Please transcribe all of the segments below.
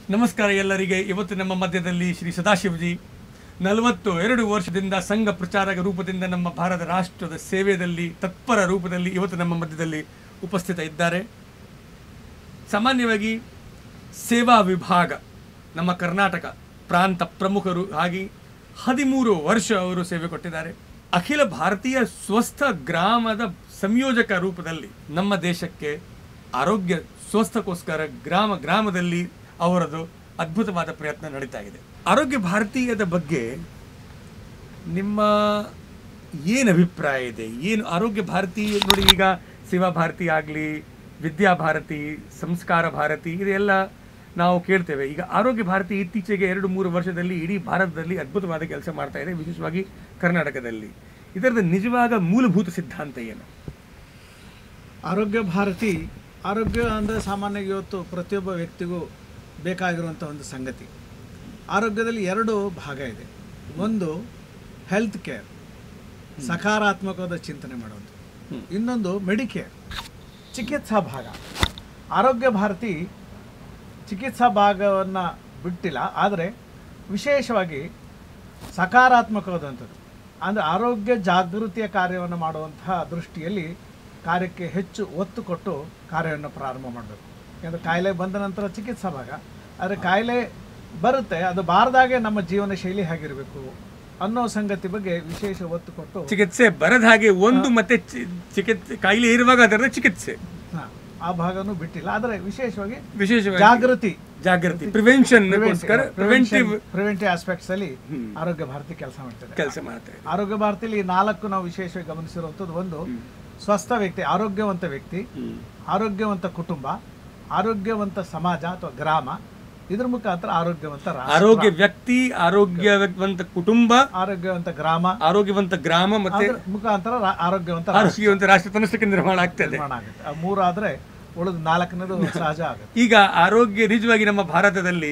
ನಮಸ್ಕಾರ ಎಲ್ಲರಿಗೆ ಇವತ್ತು ನಮ್ಮ ಮಧ್ಯದಲ್ಲಿ ಶ್ರೀ ಸದಾಶಿವಜಿ ನಲವತ್ತು ಎರಡು ವರ್ಷದಿಂದ ಸಂಘ ಪ್ರಚಾರಕ ರೂಪದಿಂದ ನಮ್ಮ ಭಾರತ ರಾಷ್ಟ್ರದ ಸೇವೆಯಲ್ಲಿ ತತ್ಪರ ರೂಪದಲ್ಲಿ ಇವತ್ತು ನಮ್ಮ ಮಧ್ಯದಲ್ಲಿ ಉಪಸ್ಥಿತ ಇದ್ದಾರೆ ಸಾಮಾನ್ಯವಾಗಿ ಸೇವಾ ವಿಭಾಗ ನಮ್ಮ ಕರ್ನಾಟಕ ಪ್ರಾಂತ ಪ್ರಮುಖರು ಹಾಗೆ ಹದಿಮೂರು ವರ್ಷ ಅವರು ಸೇವೆ ಕೊಟ್ಟಿದ್ದಾರೆ ಅಖಿಲ ಭಾರತೀಯ ಸ್ವಸ್ಥ ಗ್ರಾಮದ ಸಂಯೋಜಕ ರೂಪದಲ್ಲಿ ನಮ್ಮ ದೇಶಕ್ಕೆ ಆರೋಗ್ಯ ಸ್ವಸ್ಥಕ್ಕೋಸ್ಕರ ಗ್ರಾಮ ಗ್ರಾಮದಲ್ಲಿ ಅವರದು ಅದ್ಭುತವಾದ ಪ್ರಯತ್ನ ನಡೀತಾ ಇದೆ ಆರೋಗ್ಯ ಭಾರತೀಯದ ಬಗ್ಗೆ ನಿಮ್ಮ ಏನು ಅಭಿಪ್ರಾಯ ಇದೆ ಏನು ಆರೋಗ್ಯ ಭಾರತಿ ನೋಡಿ ಈಗ ಸೇವಾ ಭಾರತಿ ಆಗಲಿ ವಿದ್ಯಾ ಭಾರತಿ ಸಂಸ್ಕಾರ ಭಾರತಿ ಇದೆಲ್ಲ ನಾವು ಕೇಳ್ತೇವೆ ಈಗ ಆರೋಗ್ಯ ಭಾರತಿ ಇತ್ತೀಚೆಗೆ ಎರಡು ಮೂರು ವರ್ಷದಲ್ಲಿ ಇಡೀ ಭಾರತದಲ್ಲಿ ಅದ್ಭುತವಾದ ಕೆಲಸ ಮಾಡ್ತಾ ಇದೆ ವಿಶೇಷವಾಗಿ ಕರ್ನಾಟಕದಲ್ಲಿ ಇದರದ ನಿಜವಾದ ಮೂಲಭೂತ ಸಿದ್ಧಾಂತ ಏನು ಆರೋಗ್ಯ ಭಾರತಿ ಆರೋಗ್ಯ ಅಂದರೆ ಸಾಮಾನ್ಯವಾಗಿ ಇವತ್ತು ಪ್ರತಿಯೊಬ್ಬ ವ್ಯಕ್ತಿಗೂ ಬೇಕಾಗಿರುವಂಥ ಒಂದು ಸಂಗತಿ ಆರೋಗ್ಯದಲ್ಲಿ ಎರಡು ಭಾಗ ಇದೆ ಒಂದು ಹೆಲ್ತ್ ಕೇರ್ ಸಕಾರಾತ್ಮಕವಾದ ಚಿಂತನೆ ಮಾಡುವಂಥದ್ದು ಇನ್ನೊಂದು ಮೆಡಿಕೇರ್ ಚಿಕಿತ್ಸಾ ಭಾಗ ಆರೋಗ್ಯ ಭಾರತಿ ಚಿಕಿತ್ಸಾ ಭಾಗವನ್ನು ಬಿಟ್ಟಿಲ್ಲ ಆದರೆ ವಿಶೇಷವಾಗಿ ಸಕಾರಾತ್ಮಕವಾದಂಥದ್ದು ಅಂದರೆ ಆರೋಗ್ಯ ಜಾಗೃತಿಯ ಕಾರ್ಯವನ್ನು ಮಾಡುವಂತಹ ದೃಷ್ಟಿಯಲ್ಲಿ ಕಾರ್ಯಕ್ಕೆ ಹೆಚ್ಚು ಒತ್ತು ಕೊಟ್ಟು ಕಾರ್ಯವನ್ನು ಪ್ರಾರಂಭ ಮಾಡಬೇಕು ಯಾಕಂದರೆ ಕಾಯಿಲೆ ಬಂದ ನಂತರ ಚಿಕಿತ್ಸಾ ಭಾಗ ಆದರೆ ಕಾಯಿಲೆ ಬರುತ್ತೆ ಅದು ಬಾರದಾಗೆ ನಮ್ಮ ಜೀವನ ಶೈಲಿ ಹೇಗಿರಬೇಕು ಅನ್ನೋ ಸಂಗತಿ ಬಗ್ಗೆ ವಿಶೇಷ ಒತ್ತು ಕೊಟ್ಟು ಚಿಕಿತ್ಸೆ ಬರದ ಹಾಗೆ ಒಂದು ಮತ್ತೆ ಚಿ- ಚಿಕಿತ್ಸೆ ಕಾಯಿಲೆ ಇರುವಾಗ ಅದರ ಚಿಕಿತ್ಸೆ ಹಾ, ಆ ಭಾಗನೂ ಬಿಟ್ಟಿಲ್ಲ ಆದರೆ ವಿಶೇಷವಾಗಿ ವಿಶೇಷವಾಗಿ ಜಾಗೃತಿ ಜಾಗೃತಿ ಪ್ರಿವೆನ್ಷನ್ ಪ್ರಿವೆಂಟಿವ್ ಪ್ರಿವೆಂಟಿವ್ ಆಸ್ಪೆಕ್ಟ್ಸ್ ಅಲ್ಲಿ ಆರೋಗ್ಯ ಭಾರತಿ ಕೆಲಸ ಮಾಡ್ತದೆ ಕೆಲಸ ಮಾಡ್ತಾರೆ ಆರೋಗ್ಯ ಭಾರತಿಲಿ ನಾಲ್ಕು ನಾವು ವಿಶೇಷವಾಗಿ ಗಮನಿಸಿರುವಂಥದ್ದು ಒಂದು ಸ್ವಸ್ಥ ವ್ಯಕ್ತಿ ಆರೋಗ್ಯವಂತ ವ್ಯಕ್ತಿ ಆರೋಗ್ಯವಂತ ಕುಟುಂಬ ಆರೋಗ್ಯವಂತ ಸಮಾಜ ಅಥವಾ ಗ್ರಾಮ ಇದ್ರ ಮುಖಾಂತರ ಆರೋಗ್ಯವಂತ ರಾಷ್ಟ್ರ ಆರೋಗ್ಯ ವ್ಯಕ್ತಿ ಆರೋಗ್ಯವಂತ ಕುಟುಂಬ ಆರೋಗ್ಯವಂತ ಗ್ರಾಮ ಆರೋಗ್ಯವಂತ ಗ್ರಾಮ ಮತ್ತೆ ಅದ್ರ ಮುಖಾಂತರ ರಾ- ಆರೋಗ್ಯವಂತ ರಾಷ್ಟ್ರ ಆರೋಗ್ಯವಂತ ರಾಷ್ಟ್ರ ತನಷ್ಟಕ್ಕೆ ನಿರ್ಮಾಣ ಆಗ್ತದೆ ನಿರ್ಮಾಣ ಆಗುತ್ತೆ ಆ ಮೂರಾದ್ರೆ ಉಳಿದ ನಾಲ್ಕನೇದು ಸಹಜ ಆಗುತ್ತೆ ಈಗ ಆರೋಗ್ಯ ನಿಜವಾಗಿ ನಮ್ಮ ಭಾರತದಲ್ಲಿ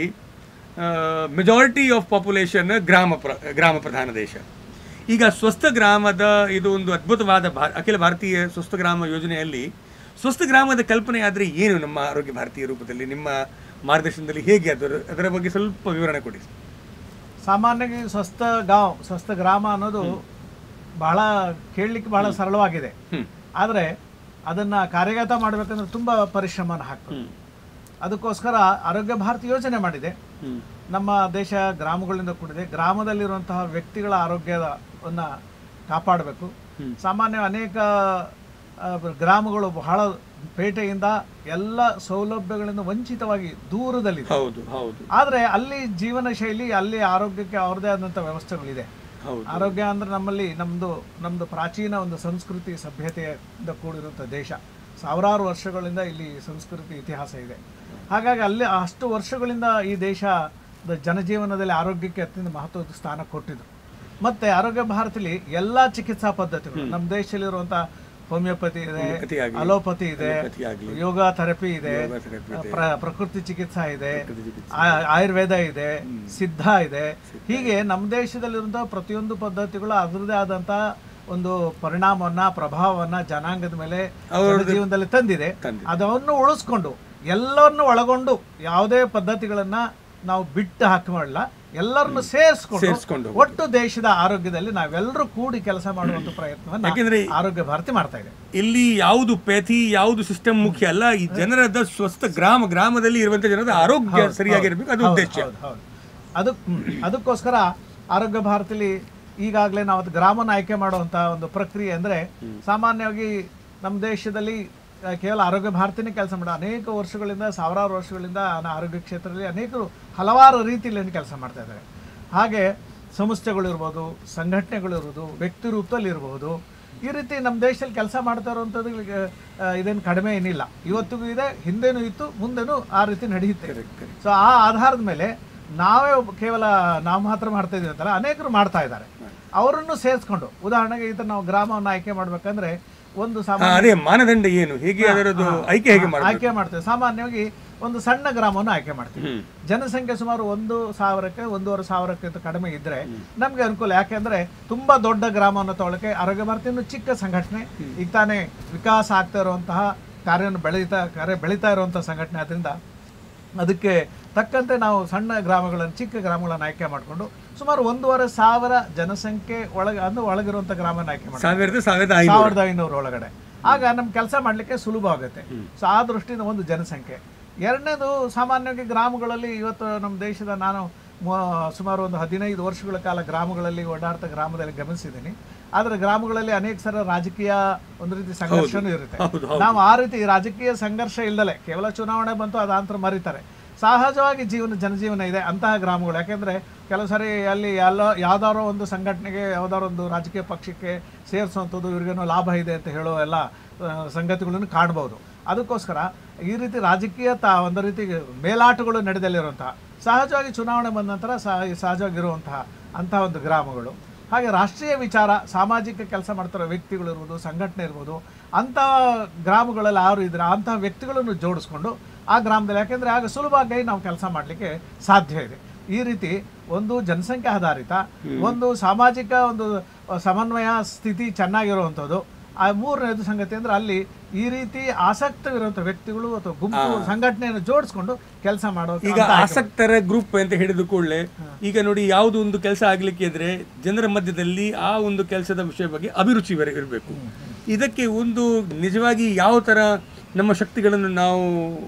ಮೆಜಾರಿಟಿ ಆಫ್ ಪಾಪ್ಯುಲೇಷನ್ ಗ್ರಾಮ ಪ್ರ ಗ್ರಾಮ ಪ್ರಧಾನ ದೇಶ ಈಗ ಸ್ವಸ್ಥ ಗ್ರಾಮದ ಇದು ಒಂದು ಅದ್ಭುತವಾದ ಭಾ ಅಖಿಲ ಭಾರತೀಯ ಸ್ವಸ್ಥ ಗ್ರಾಮ ಯೋಜನೆಯಲ್ಲಿ ಸ್ವಸ್ಥ ಗ್ರಾಮದ ಕಲ್ಪನೆ ಆದರೆ ಏನು ನಮ್ಮ ಆರೋಗ್ಯ ಭಾರತೀಯ ರೂಪದಲ್ಲಿ ನಿಮ್ಮ ಮಾರ್ಗದರ್ಶನದಲ್ಲಿ ಹೇಗೆ ಅದರ ಅದರ ಬಗ್ಗೆ ಸ್ವಲ್ಪ ವಿವರಣೆ ಕೊಡಿ ಸಾಮಾನ್ಯವಾಗಿ ಸ್ವಸ್ಥ ಗಾಂವ್ ಸ್ವಸ್ಥ ಗ್ರಾಮ ಅನ್ನೋದು ಬಹಳ ಕೇಳಲಿಕ್ಕೆ ಬಹಳ ಸರಳವಾಗಿದೆ ಹ್ಮ್. ಆದರೆ ಅದನ್ನ ಕಾರ್ಯಗತ ಮಾಡಬೇಕಂದ್ರೆ ತುಂಬ ಪರಿಶ್ರಮನ ಹಾಕಬೇಕು ಅದಕ್ಕೋಸ್ಕರ ಆರೋಗ್ಯ ಭಾರತಿ ಯೋಜನೆ ಮಾಡಿದೆ ಹ್ಮ್. ನಮ್ಮ ದೇಶ ಗ್ರಾಮಗಳಿಂದ ಕೂಡಿದೆ ಗ್ರಾಮದಲ್ಲಿರುವಂತಹ ವ್ಯಕ್ತಿಗಳ ಆರೋಗ್ಯವನ್ನ ಕಾಪಾಡಬೇಕು ಸಾಮಾನ್ಯ ಅನೇಕ ಆ, ಗ್ರಾಮಗಳು ಬಹಳ ಪೇಟೆಯಿಂದ ಎಲ್ಲ ಸೌಲಭ್ಯಗಳಿಂದ ವಂಚಿತವಾಗಿ ದೂರದಲ್ಲಿದೆ ಹೌದು ಹೌದು ಆದರೆ ಅಲ್ಲಿ ಜೀವನ ಶೈಲಿ ಅಲ್ಲಿ ಆರೋಗ್ಯಕ್ಕೆ ಅವ್ರದೇ ಆದಂಥ ವ್ಯವಸ್ಥೆಗಳಿದೆ ಹೌದು ಆರೋಗ್ಯ ಅಂದ್ರೆ ನಮ್ಮಲ್ಲಿ ನಮ್ಮದು ನಮ್ಮದು ಪ್ರಾಚೀನ ಒಂದು ಸಂಸ್ಕೃತಿ ಸಭ್ಯತೆಯಿಂದ ಕೂಡಿರುವಂಥ ದೇಶ ಸಾವಿರಾರು ವರ್ಷಗಳಿಂದ ಇಲ್ಲಿ ಸಂಸ್ಕೃತಿ ಇತಿಹಾಸ ಇದೆ ಹಾಗಾಗಿ ಅಲ್ಲಿ ಅಷ್ಟು ವರ್ಷಗಳಿಂದ ಈ ದೇಶದ ಜನಜೀವನದಲ್ಲಿ ಆರೋಗ್ಯಕ್ಕೆ ಅತ್ಯಂತ ಮಹತ್ವದ ಸ್ಥಾನ ಕೊಟ್ಟಿದ್ರು ಮತ್ತೆ ಆರೋಗ್ಯ ಭಾರತದಲ್ಲಿ ಎಲ್ಲ ಚಿಕಿತ್ಸಾ ಪದ್ಧತಿಗಳು ನಮ್ಮ ದೇಶದಲ್ಲಿರುವಂಥ ಹೋಮಿಯೋಪತಿ ಇದೆ ಹೋಮಿಯೋಪತಿ ಆಗ್ಲಿ, ಅಲೋಪತಿ ಇದೆ ಅಲೋಪತಿ ಆಗ್ಲಿ, ಯೋಗ ಥೆರಪಿ ಇದೆ ಯೋಗ therapy ಇದೆ, ಪ್ರ- ಪ್ರಕೃತಿ ಚಿಕಿತ್ಸಾ ಇದೆ ಪ್ರಕೃತಿ ಚಿಕಿತ್ಸೆ. ಆ- ಆಯುರ್ವೇದ ಇದೆ ಸಿದ್ಧ ಇದೆ ಹೀಗೆ ನಮ್ಮ ದೇಶದಲ್ಲಿರುವಂತಹ ಪ್ರತಿಯೊಂದು ಪದ್ಧತಿಗಳು ಅದರದೇ ಆದಂತಹ ಒಂದು ಪರಿಣಾಮವನ್ನ ಪ್ರಭಾವವನ್ನ ಜನಾಂಗದ ಮೇಲೆ ಅವ್ರದ್ದು ಜೀವನದಲ್ಲಿ ತಂದಿದೆ ತಂದಿದೆ. ಅದನ್ನು ಉಳಿಸ್ಕೊಂಡು ಎಲ್ಲವನ್ನು ಒಳಗೊಂಡು ಯಾವುದೇ ಪದ್ಧತಿಗಳನ್ನ ನಾವು ಬಿಟ್ಟು ಹಾಕಿ ಮಾಡಲ್ಲ ಎಲ್ಲರನ್ನು ಸೇರಿಸ್ಕೊಂಡು ಸೇರಿಸ್ಕೊಂಡು ಒಟ್ಟು ದೇಶದ ಆರೋಗ್ಯದಲ್ಲಿ ನಾವೆಲ್ಲರೂ ಕೂಡಿ ಕೆಲಸ ಮಾಡುವಂತ ಪ್ರಯತ್ನವನ್ನ ಯಾಕೆಂದ್ರೆ ಆರೋಗ್ಯ ಭಾರತಿ ಮಾಡ್ತಾ ಇದೆ ಇಲ್ಲಿ ಯಾವುದು ಪ್ಯಾಥಿ ಯಾವುದು ಸಿಸ್ಟಮ್ ಮುಖ್ಯ ಅಲ್ಲ ಈ ಜನರದ ಸ್ವಸ್ಥ ಗ್ರಾಮ ಗ್ರಾಮದಲ್ಲಿ ಇರುವಂತ ಜನರ ಆರೋಗ್ಯ ಸರಿಯಾಗಿರ್ಬೇಕು ಅದು ಉದ್ದೇಶ ಹೌದು ಹೌದು ಅದಕ್ ಹ್ಮ್. ಅದಕ್ಕೋಸ್ಕರ ಆರೋಗ್ಯ ಭಾರತದಲ್ಲಿ ಈಗಾಗಲೇ ನಾವು ಅದು ಗ್ರಾಮನ ಆಯ್ಕೆ ಮಾಡುವಂತಹ ಒಂದು ಪ್ರಕ್ರಿಯೆ ಅಂದ್ರೆ ಸಾಮಾನ್ಯವಾಗಿ ನಮ್ಮ ದೇಶದಲ್ಲಿ ಆ, ಕೇವಲ ಆರೋಗ್ಯ ಭಾರತಿನೇ ಕೆಲಸ ಮಾಡ ಅನೇಕ ವರ್ಷಗಳಿಂದ ಸಾವಿರಾರು ವರ್ಷಗಳಿಂದ ಆ ಆರೋಗ್ಯ ಕ್ಷೇತ್ರದಲ್ಲಿ ಅನೇಕರು ಹಲವಾರು ರೀತಿಯಲ್ಲಿ ಕೆಲಸ ಮಾಡ್ತಾ ಇದ್ದಾರೆ ಹಾಗೆ ಸಂಸ್ಥೆಗಳಿರ್ಬೋದು ಸಂಘಟನೆಗಳಿರ್ಬೋದು ವ್ಯಕ್ತಿ ರೂಪದಲ್ಲಿ ಇರಬಹುದು ಈ ರೀತಿ ನಮ್ಮ ದೇಶದಲ್ಲಿ ಕೆಲಸ ಮಾಡ್ತಾ ಇರುವಂಥದ್ದು ಇದೇನು ಕಡಿಮೆ ಏನಿಲ್ಲ ಇವತ್ತಿಗೂ ಇದೆ ಹಿಂದೆನೂ ಇತ್ತು ಮುಂದೆನೂ ಆ ರೀತಿ ನಡೆಯುತ್ತೆ ಸೊ ಆ ಆಧಾರದ ಮೇಲೆ ನಾವೇ ಒಬ್ಬ ಕೇವಲ ನಾವು ಮಾತ್ರ ಮಾಡ್ತಾ ಇದೀವಿ ಅಂತಲ್ಲ ಅನೇಕರು ಮಾಡ್ತಾ ಇದ್ದಾರೆ ಅವರನ್ನು ಸೇರಿಸ್ಕೊಂಡು ಉದಾಹರಣೆಗೆ ಇದನ್ನ ನಾವು ಗ್ರಾಮವನ್ನು ಆಯ್ಕೆ ಮಾಡ್ಬೇಕಂದ್ರೆ ಒಂದು ಹಾ, ಸಾಮಾನ್ಯ ಅದೇ ಮಾನದಂಡ ಏನು ಹೇಗೆ ಅದರದ್ದು ಆಯ್ಕೆ ಹೇಗೆ ಮಾಡ್ಬೇಕು ಆಯ್ಕೆ ಮಾಡ್ತೇವೆ ಸಾಮಾನ್ಯವಾಗಿ ಒಂದು ಸಣ್ಣ ಗ್ರಾಮವನ್ನು ಆಯ್ಕೆ ಮಾಡ್ತೀವಿ ಹ್ಮ್. ಜನಸಂಖ್ಯೆ ಸುಮಾರು ಒಂದು ಸಾವಿರಕ್ಕೆ ಒಂದೂವರೆ ಸಾವಿರಕ್ಕಿಂತ ಕಡಿಮೆ ಇದ್ರೆ ನಮ್ಗೆ ಅನುಕೂಲ ಯಾಕೆಂದ್ರೆ ತುಂಬಾ ದೊಡ್ಡ ಗ್ರಾಮವನ್ನು ತಗೊಳಕ್ಕೆ ಆರೋಗ್ಯ ಭಾರತಿ ಇನ್ನು ಚಿಕ್ಕ ಸಂಘಟನೆ ಈಗ ತಾನೇ ವಿಕಾಸ ಆಗ್ತಾ ಇರುವಂತಹ ಕಾರ್ಯವನ್ನು ಬೆಳೀತಾ ಕಾರ್ಯ ಬೆಳೀತಾ ಇರುವಂತಹ ಸಂಘಟನೆ ಆದ್ರಿಂದ ಅದಕ್ಕೆ ತಕ್ಕಂತೆ ನಾವು ಸಣ್ಣ ಗ್ರಾಮಗಳನ್ನು ಚಿಕ್ಕ ಗ್ರಾಮಗಳನ್ನು ಆಯ್ಕೆ ಮಾಡಿಕೊಂಡು ಸುಮಾರು ಒಂದೂವರೆ ಸಾವಿರ ಜನಸಂಖ್ಯೆ ಒಳಗೆ ಅಂದ್ರೆ ಒಳಗಿರುವಂಥ ಗ್ರಾಮನ ಆಯ್ಕೆ ಮಾಡಿ ಸಾವಿರದ ಸಾವಿರದ ಐನೂರು ಸಾವಿರದ ಐನೂರು ಒಳಗಡೆ ಆಗ ನಮ್ಮ ಕೆಲಸ ಮಾಡಲಿಕ್ಕೆ ಸುಲಭ ಆಗುತ್ತೆ ಸೊ ಆ ದೃಷ್ಟಿಯಿಂದ ಒಂದು ಜನಸಂಖ್ಯೆ ಎರಡನೇದು ಸಾಮಾನ್ಯವಾಗಿ ಗ್ರಾಮಗಳಲ್ಲಿ ಇವತ್ತು ನಮ್ಮ ದೇಶದ ನಾನು ಮು- ಸುಮಾರು ಒಂದು ಹದಿನೈದು ವರ್ಷಗಳ ಕಾಲ ಗ್ರಾಮಗಳಲ್ಲಿ ಓಡಾಡ್ತಾ ಗ್ರಾಮದಲ್ಲಿ ಗಮನಿಸಿದ್ದೀನಿ ಆದರೆ ಗ್ರಾಮಗಳಲ್ಲಿ ಅನೇಕ ಸಲ ರಾಜಕೀಯ ಒಂದು ರೀತಿ ಸಂಘರ್ಷನೂ ಇರುತ್ತೆ ಹೌದು ನಾವು ಆ ರೀತಿ ರಾಜಕೀಯ ಸಂಘರ್ಷ ಇಲ್ಲದಲೆ ಕೇವಲ ಚುನಾವಣೆ ಬಂತು ಅದಾಂತರ ಮರಿತಾರೆ ಸಹಜವಾಗಿ ಜೀವನ ಜನಜೀವನ ಇದೆ ಅಂತಹ ಗ್ರಾಮಗಳು ಯಾಕೆಂದ್ರೆ ಕೆಲವು ಸರಿ ಅಲ್ಲಿ ಎಲ್ಲ ಯಾವ್ದಾರೋ ಒಂದು ಸಂಘಟನೆಗೆ ಯಾವ್ದಾರೋ ಒಂದು ರಾಜಕೀಯ ಪಕ್ಷಕ್ಕೆ ಸೇರಿಸುವಂಥದ್ದು ಇವ್ರಿಗೇನೋ ಲಾಭ ಇದೆ ಅಂತ ಹೇಳೋ ಎಲ್ಲ ಆ, ಸಂಗತಿಗಳನ್ನು ಕಾಣ್ಬೋದು ಅದಕ್ಕೋಸ್ಕರ ಈ ರೀತಿ ರಾಜಕೀಯ ತ ಒಂದು ರೀತಿ ಮೇಲಾಟಗಳು ನಡೆದಲ್ಲಿರುವಂತಹ ಸಹಜವಾಗಿ ಚುನಾವಣೆ ಬಂದ ನಂತರ ಸಹ ಸಹಜವಾಗಿರುವಂತಹ ಅಂತಹ ಒಂದು ಗ್ರಾಮಗಳು ಹಾಗೆ ರಾಷ್ಟ್ರೀಯ ವಿಚಾರ ಸಾಮಾಜಿಕ ಕೆಲಸ ಮಾಡ್ತಿರೋ ವ್ಯಕ್ತಿಗಳು ಇರ್ಬೋದು ಸಂಘಟನೆ ಇರ್ಬೋದು ಅಂಥ ಗ್ರಾಮಗಳಲ್ಲಿ ಯಾರು ಇದ್ರೆ ಅಂತಹ ವ್ಯಕ್ತಿಗಳನ್ನು ಜೋಡಿಸ್ಕೊಂಡು ಆ ಗ್ರಾಮದಲ್ಲಿ ಯಾಕೆಂದರೆ ಆಗ ಸುಲಭವಾಗಿ ನಾವು ಕೆಲಸ ಮಾಡಲಿಕ್ಕೆ ಸಾಧ್ಯ ಇದೆ ಈ ರೀತಿ ಒಂದು ಜನಸಂಖ್ಯೆ ಆಧಾರಿತ ಒಂದು ಸಾಮಾಜಿಕ ಒಂದು ಸಮನ್ವಯ ಸ್ಥಿತಿ ಚೆನ್ನಾಗಿರುವಂಥದ್ದು ಆ ಮೂರನೇದು ಸಂಗತಿ ಅಂದ್ರೆ ಅಲ್ಲಿ ಈ ರೀತಿ ಆಸಕ್ತವಿರುವಂಥ ವ್ಯಕ್ತಿಗಳು ಅಥವಾ ಗುಂಪು ಸಂಘಟನೆಯನ್ನು ಜೋಡಿಸ್ಕೊಂಡು ಕೆಲಸ ಮಾಡೋ ಈಗ ಆಸಕ್ತರ ಗ್ರೂಪ್ ಅಂತ ಹೇಳಿದ ಕೂಡಲೇ ಈಗ ನೋಡಿ ಯಾವುದು ಒಂದು ಕೆಲಸ ಆಗ್ಲಿಕ್ಕೆ ಇದ್ರೆ ಜನರ ಮಧ್ಯದಲ್ಲಿ ಆ ಒಂದು ಕೆಲಸದ ವಿಷಯ ಬಗ್ಗೆ ಅಭಿರುಚಿ ಬರ- ಇರಬೇಕು ಇದಕ್ಕೆ ಒಂದು ನಿಜವಾಗಿ ಯಾವ ತರ ನಮ್ಮ ಶಕ್ತಿಗಳನ್ನು ನಾವು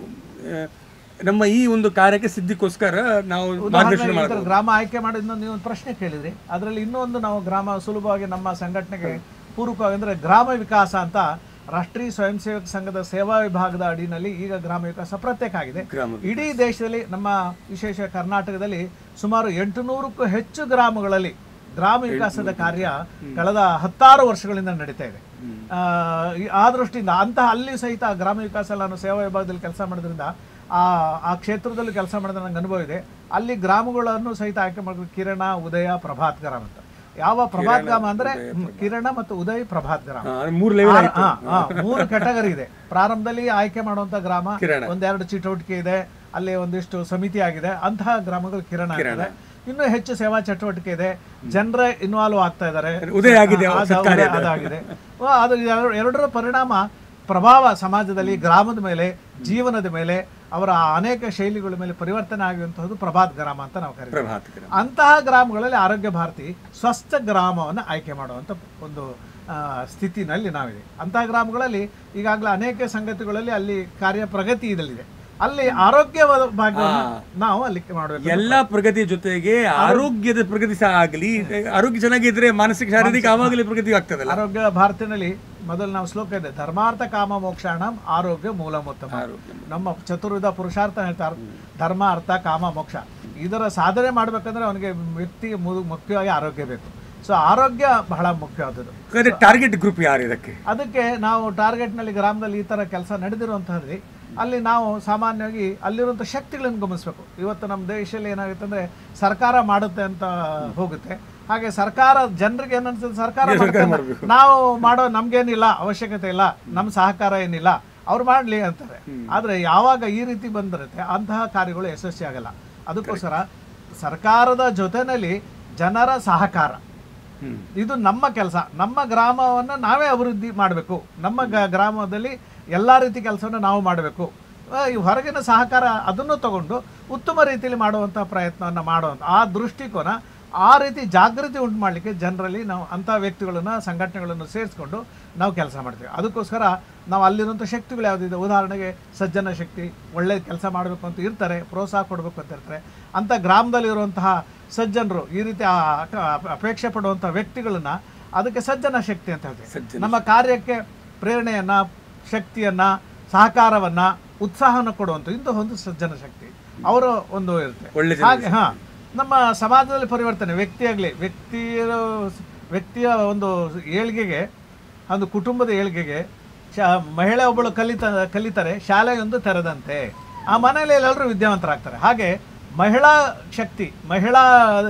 ಆ, ನಮ್ಮ ಈ ಒಂದು ಕಾರ್ಯಕ್ಕೆ ಸಿದ್ಧಿಗೋಸ್ಕರ ನಾವು ಮಾರ್ಗದರ್ಶನ ಉದಾಹರಣೆಗೆ ಈ ಥರ ಮಾಡಬಹುದು ಗ್ರಾಮ ಆಯ್ಕೆ ಮಾಡಿದ ನೀವು ಒಂದು ಪ್ರಶ್ನೆ ಕೇಳಿದ್ರಿ ಅದರಲ್ಲಿ ಇನ್ನೊಂದು ನಾವು ಗ್ರಾಮ ಸುಲಭವಾಗಿ ನಮ್ಮ ಸಂಘಟನೆಗೆ ಪೂರಕವಾಗಿ ಅಂದ್ರೆ ಗ್ರಾಮ ವಿಕಾಸ ಅಂತ ರಾಷ್ಟ್ರೀಯ ಸ್ವಯಂ ಸೇವಕ ಸಂಘದ ಸೇವಾ ವಿಭಾಗದ ಅಡಿನಲ್ಲಿ ಈಗ ಗ್ರಾಮ ವಿಕಾಸ ಪ್ರತ್ಯೇಕ ಆಗಿದೆ ಗ್ರಾಮ ಇಡೀ ದೇಶದಲ್ಲಿ ನಮ್ಮ ವಿಶೇಷ ಕರ್ನಾಟಕದಲ್ಲಿ ಸುಮಾರು ಎಂಟುನೂರಕ್ಕೂ ಹೆಚ್ಚು ಗ್ರಾಮಗಳಲ್ಲಿ ಗ್ರಾಮ ವಿಕಾಸದ ಕಾರ್ಯ ಕಳೆದ ಹತ್ತಾರು ವರ್ಷಗಳಿಂದ ನಡೀತಾ ಇದೆ ಆ, ಈ- ಆ ದೃಷ್ಟಿಯಿಂದ ಅಂತಹ ಅಲ್ಲಿ ಸಹಿತ ಗ್ರಾಮ ವಿಕಾಸ ನಾನು ಸೇವಾ ವಿಭಾಗದಲ್ಲಿ ಕೆಲಸ ಮಾಡೋದ್ರಿಂದ ಆ ಆ ಕ್ಷೇತ್ರದಲ್ಲಿ ಕೆಲಸ ಮಾಡಿದ ನಂಗೆ ಅನುಭವ ಇದೆ ಅಲ್ಲಿ ಗ್ರಾಮಗಳನ್ನು ಸಹಿತ ಆಯ್ಕೆ ಮಾಡಿದ್ರು ಕಿರಣ ಉದಯ ಪ್ರಭಾತ್ ಗ್ರಾಮ ಅಂತ ಯಾವ ಪ್ರಭಾತ್ ಗ್ರಾಮ ಅಂದ್ರೆ ಹ್ಮ್, ಕಿರಣ ಮತ್ತು ಉದಯ್ ಪ್ರಭಾತ್ ಗ್ರಾಮ ಮೂರು ಲೆವೆಲ್ ಆರು- ಹಾ, ಹಾ, ಮೂರು ಕೆಟಗರಿ ಇದೆ ಪ್ರಾರಂಭದಲ್ಲಿ ಆಯ್ಕೆ ಮಾಡುವಂತ ಗ್ರಾಮ ಕಿರಣ. ಒಂದೆರಡು ಚಟುವಟಿಕೆ ಇದೆ ಅಲ್ಲಿ ಒಂದಿಷ್ಟು ಸಮಿತಿ ಆಗಿದೆ ಅಂತಹ ಗ್ರಾಮಗಳು ಕಿರಣ ಆಗ್ತದೆ ಇನ್ನೂ ಹೆಚ್ಚು ಸೇವಾ ಚಟುವಟಿಕೆ ಇದೆ ಜನರ ಇನ್ವಾಲ್ವ್ ಆಗ್ತಾ ಇದ್ದಾರೆ ಉದಯ ಆಗಿದೆ, ಆ, ಅದು ಸತ್ಕಾರ್ಯ ಉದಯ- ಅದಾಗಿದೆ ವಾ, ಅದು ಎರಡು- ಎರಡರ ಪರಿಣಾಮ ಪ್ರಭಾವ ಸಮಾಜದಲ್ಲಿ ಗ್ರಾಮದ ಮೇಲೆ ಜೀವನದ ಮೇಲೆ ಅವರ ಅನೇಕ ಶೈಲಿಗಳ ಮೇಲೆ ಪರಿವರ್ತನೆ ಆಗಿರುವಂತಹದ್ದು ಪ್ರಭಾತ್ ಗ್ರಾಮ ಅಂತ ನಾವು ಕರೀತೀವಿ ಪ್ರಭಾತ್ ಗ್ರಾಮ. ಅಂತಹ ಗ್ರಾಮಗಳಲ್ಲಿ ಆರೋಗ್ಯ ಭಾರತಿ ಸ್ವಸ್ಥ ಗ್ರಾಮವನ್ನು ಆಯ್ಕೆ ಮಾಡುವಂಥ ಒಂದು ಆ, ಸ್ಥಿತಿನಲ್ಲಿ ನಾವಿದೆ ಅಂತಹ ಗ್ರಾಮಗಳಲ್ಲಿ ಈಗಾಗಲೇ ಅನೇಕ ಸಂಗತಿಗಳಲ್ಲಿ ಅಲ್ಲಿ ಕಾರ್ಯ ಪ್ರಗತಿಯಲ್ಲಿದೆ ಅಲ್ಲಿ ಆರೋಗ್ಯವಾದ ಭಾಗವನ್ನು ನಾವು ಅಲ್ಲಿ ಮಾಡಬೇಕು ಎಲ್ಲಾ ಪ್ರಗತಿಯ ಜೊತೆಗೆ ಆರೋಗ್ಯದ ಪ್ರಗತಿ ಸಹ ಆಗಲಿ ಆರೋಗ್ಯ ಚೆನ್ನಾಗಿದ್ರೆ ಮಾನಸಿಕ ಶಾರೀರಿಕ ಆವಾಗಲೇ ಪ್ರಗತಿ ಆಗ್ತದಲ್ಲ ಆರೋಗ್ಯ ಭಾರತಿನಲ್ಲಿ ಮೊದಲು ನಾವು ಶ್ಲೋಕ ಇದೆ ಧರ್ಮಾರ್ಥ ಕಾಮ ಮೋಕ್ಷಾಣಂ ಆರೋಗ್ಯ ಮೂಲಮೋತ್ತಮ ನಮ್ಮ ಚತುರ್ವಿಧ ಪುರುಷಾರ್ಥ ಹೇಳ್ತಾರೆ ಧರ್ಮ ಅರ್ಥ ಕಾಮ ಮೋಕ್ಷ ಇದರ ಸಾಧನೆ ಮಾಡ್ಬೇಕಂದ್ರೆ ಅವನಿಗೆ ವ್ಯಕ್ತಿಗೆ ಮು- ಮುಖ್ಯವಾಗಿ ಆರೋಗ್ಯ ಬೇಕು ಸೊ ಆರೋಗ್ಯ ಬಹಳ ಮುಖ್ಯವಾದದ್ದು ಟಾರ್ಗೆಟ್ ಗ್ರೂಪ್ ಯಾರು ಇದಕ್ಕೆ ಅದಕ್ಕೆ ನಾವು ಟಾರ್ಗೆಟ್ನಲ್ಲಿ ಗ್ರಾಮದಲ್ಲಿ ಈ ಥರ ಕೆಲಸ ನಡೆದಿರುವಂತಹದ್ರಿ ಅಲ್ಲಿ ನಾವು ಸಾಮಾನ್ಯವಾಗಿ ಅಲ್ಲಿರುವಂಥ ಶಕ್ತಿಗಳನ್ನು ಗಮನಿಸಬೇಕು ಇವತ್ತು ನಮ್ಮ ದೇಶದಲ್ಲಿ ಏನಾಗುತ್ತೆ ಅಂದ್ರೆ ಸರ್ಕಾರ ಮಾಡುತ್ತೆ ಅಂತ ಹೋಗುತ್ತೆ ಹಾಗೆ ಸರ್ಕಾರ ಜನರಿಗೆ ಏನನ್ಸುತ್ತೆ ಸರ್ಕಾರ ಮಾಡುತ್ತೆ ಅಂತ. ನಾವು ಮಾಡೋ ನಮ್ಗೇನಿಲ್ಲ ಅವಶ್ಯಕತೆ ಇಲ್ಲ ನಮ್ಮ ಸಹಕಾರ ಏನಿಲ್ಲ ಅವ್ರು ಮಾಡ್ಲಿ ಅಂತಾರೆ ಆದ್ರೆ ಯಾವಾಗ ಈ ರೀತಿ ಬಂದಿರುತ್ತೆ ಅಂತಹ ಕಾರ್ಯಗಳು ಯಶಸ್ವಿ ಆಗಲ್ಲ ಅದಕ್ಕೋಸ್ಕರ ಸರ್ಕಾರದ ಜೊತೆನಲ್ಲಿ ಜನರ ಸಹಕಾರ ಹ್ಮ್. ಇದು ನಮ್ಮ ಕೆಲಸ ನಮ್ಮ ಗ್ರಾಮವನ್ನು ನಾವೇ ಅಭಿವೃದ್ಧಿ ಮಾಡಬೇಕು ನಮ್ಮ ಗ- ಗ್ರಾಮದಲ್ಲಿ ಎಲ್ಲ ರೀತಿ ಕೆಲಸವನ್ನು ನಾವು ಮಾಡಬೇಕು ಆ, ಈ ಹೊರಗಿನ ಸಹಕಾರ ಅದನ್ನು ತಗೊಂಡು ಉತ್ತಮ ರೀತಿಯಲ್ಲಿ ಮಾಡುವಂಥ ಪ್ರಯತ್ನವನ್ನು ಮಾಡುವಂಥ ಆ ದೃಷ್ಟಿಕೋನ ಆ ರೀತಿ ಜಾಗೃತಿ ಉಂಟು ಮಾಡಲಿಕ್ಕೆ ಜನರಲ್ಲಿ ನಾವು ಅಂಥ ವ್ಯಕ್ತಿಗಳನ್ನು ಸಂಘಟನೆಗಳನ್ನು ಸೇರಿಸ್ಕೊಂಡು ನಾವು ಕೆಲಸ ಮಾಡ್ತೀವಿ ಅದಕ್ಕೋಸ್ಕರ ನಾವು ಅಲ್ಲಿರುವಂಥ ಶಕ್ತಿಗಳು ಯಾವುದಿದೆ ಉದಾಹರಣೆಗೆ ಸಜ್ಜನ ಶಕ್ತಿ ಒಳ್ಳೆ ಕೆಲಸ ಮಾಡಬೇಕು ಅಂತ ಇರ್ತಾರೆ ಪ್ರೋತ್ಸಾಹ ಕೊಡಬೇಕು ಅಂತ ಇರ್ತಾರೆ ಅಂಥ ಗ್ರಾಮದಲ್ಲಿರುವಂತಹ ಸಜ್ಜನರು ಈ ರೀತಿ ಆ- ಆ- ಅಪೇಕ್ಷೆ ಪಡುವಂಥ ವ್ಯಕ್ತಿಗಳನ್ನ ಅದಕ್ಕೆ ಸಜ್ಜನ ಶಕ್ತಿ ಅಂತ ಹೇಳ್ತೀವಿ ಸಜ್ಜನ ನಮ್ಮ ಕಾರ್ಯಕ್ಕೆ ಪ್ರೇರಣೆಯನ್ನ ಶಕ್ತಿಯನ್ನ ಸಹಕಾರವನ್ನ ಉತ್ಸಾಹನ ಕೊಡುವಂಥ ಇಂಥ ಒಂದು ಸಜ್ಜನ ಶಕ್ತಿ ಅವರ ಒಂದು ಇರುತ್ತೆ ಒಳ್ಳೆ ಜನ ಹಾಗೆ ಹಾ ನಮ್ಮ ಸಮಾಜದಲ್ಲಿ ಪರಿವರ್ತನೆ ವ್ಯಕ್ತಿಯಾಗಲಿ ವ್ಯಕ್ತಿಯ ವ್ಯಕ್ತಿಯ ಒಂದು ಏಳ್ಗೆಗೆ ಒಂದು ಕುಟುಂಬದ ಏಳ್ಗೆಗೆ ಶಾ ಮಹಿಳೆ ಒಬ್ಬಳು ಕಲಿತ ಕಲಿತಾರೆ ಶಾಲೆಯೊಂದು ತೆರೆದಂತೆ ಆ ಮನೆಯಲ್ಲಿ ಎಲ್ಲರೂ ವಿದ್ಯಾವಂತರಾಗ್ತಾರೆ ಹಾಗೆ ಮಹಿಳಾ ಶಕ್ತಿ ಮಹಿಳಾ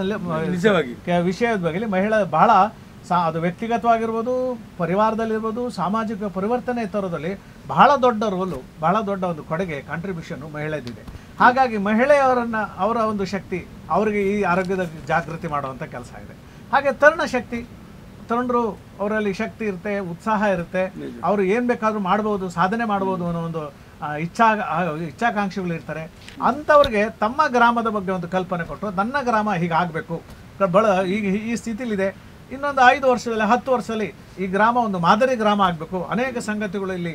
ನಿಜವಾಗಿ ಕೆ- ವಿಷಯದ ಬಗ್ಗೆ ಮಹಿಳಾ ಬಹಳ ಸಾ ಅದು ವ್ಯಕ್ತಿಗತವಾಗಿರ್ಬೋದು ಪರಿವಾರದಲ್ಲಿರ್ಬೋದು ಸಾಮಾಜಿಕ ಪರಿವರ್ತನೆ ತರೋದಲ್ಲಿ ಬಹಳ ದೊಡ್ಡ ರೋಲು ಬಹಳ ದೊಡ್ಡ ಒಂದು ಕೊಡುಗೆ ಕಾಂಟ್ರಿಬ್ಯೂಷನ್ ಮಹಿಳೆದಿದೆ ಹಾಗಾಗಿ ಮಹಿಳೆಯವರನ್ನ ಅವರ ಒಂದು ಶಕ್ತಿ ಅವರಿಗೆ ಈ ಆರೋಗ್ಯದ ಜಾಗೃತಿ ಮಾಡುವಂಥ ಕೆಲಸ ಇದೆ ಹಾಗೆ ತರುಣ ಶಕ್ತಿ ತರುಣರು ಅವರಲ್ಲಿ ಶಕ್ತಿ ಇರುತ್ತೆ ಉತ್ಸಾಹ ಇರುತ್ತೆ ಅವರು ಏನು ಬೇಕಾದ್ರೂ ಮಾಡ್ಬೋದು ಸಾಧನೆ ಮಾಡ್ಬೋದು ಅನ್ನೋ ಒಂದು ಆ, ಇಚ್ಛಾ ಆ, ಇಚ್ಛಾಕಾಂಕ್ಷಿಗಳು ಇರ್ತಾರೆ ಅಂಥವ್ರಿಗೆ ತಮ್ಮ ಗ್ರಾಮದ ಬಗ್ಗೆ ಒಂದು ಕಲ್ಪನೆ ಕೊಟ್ಟು ನನ್ನ ಗ್ರಾಮ ಹೀಗಾಗಬೇಕು ಬಳ ಈಗ ಈ ಸ್ಥಿತಿಲಿದೆ ಇನ್ನೊಂದು ಐದು ವರ್ಷದಲ್ಲಿ ಹತ್ತು ವರ್ಷದಲ್ಲಿ ಈ ಗ್ರಾಮ ಒಂದು ಮಾದರಿ ಗ್ರಾಮ ಆಗಬೇಕು ಅನೇಕ ಸಂಗತಿಗಳು ಇಲ್ಲಿ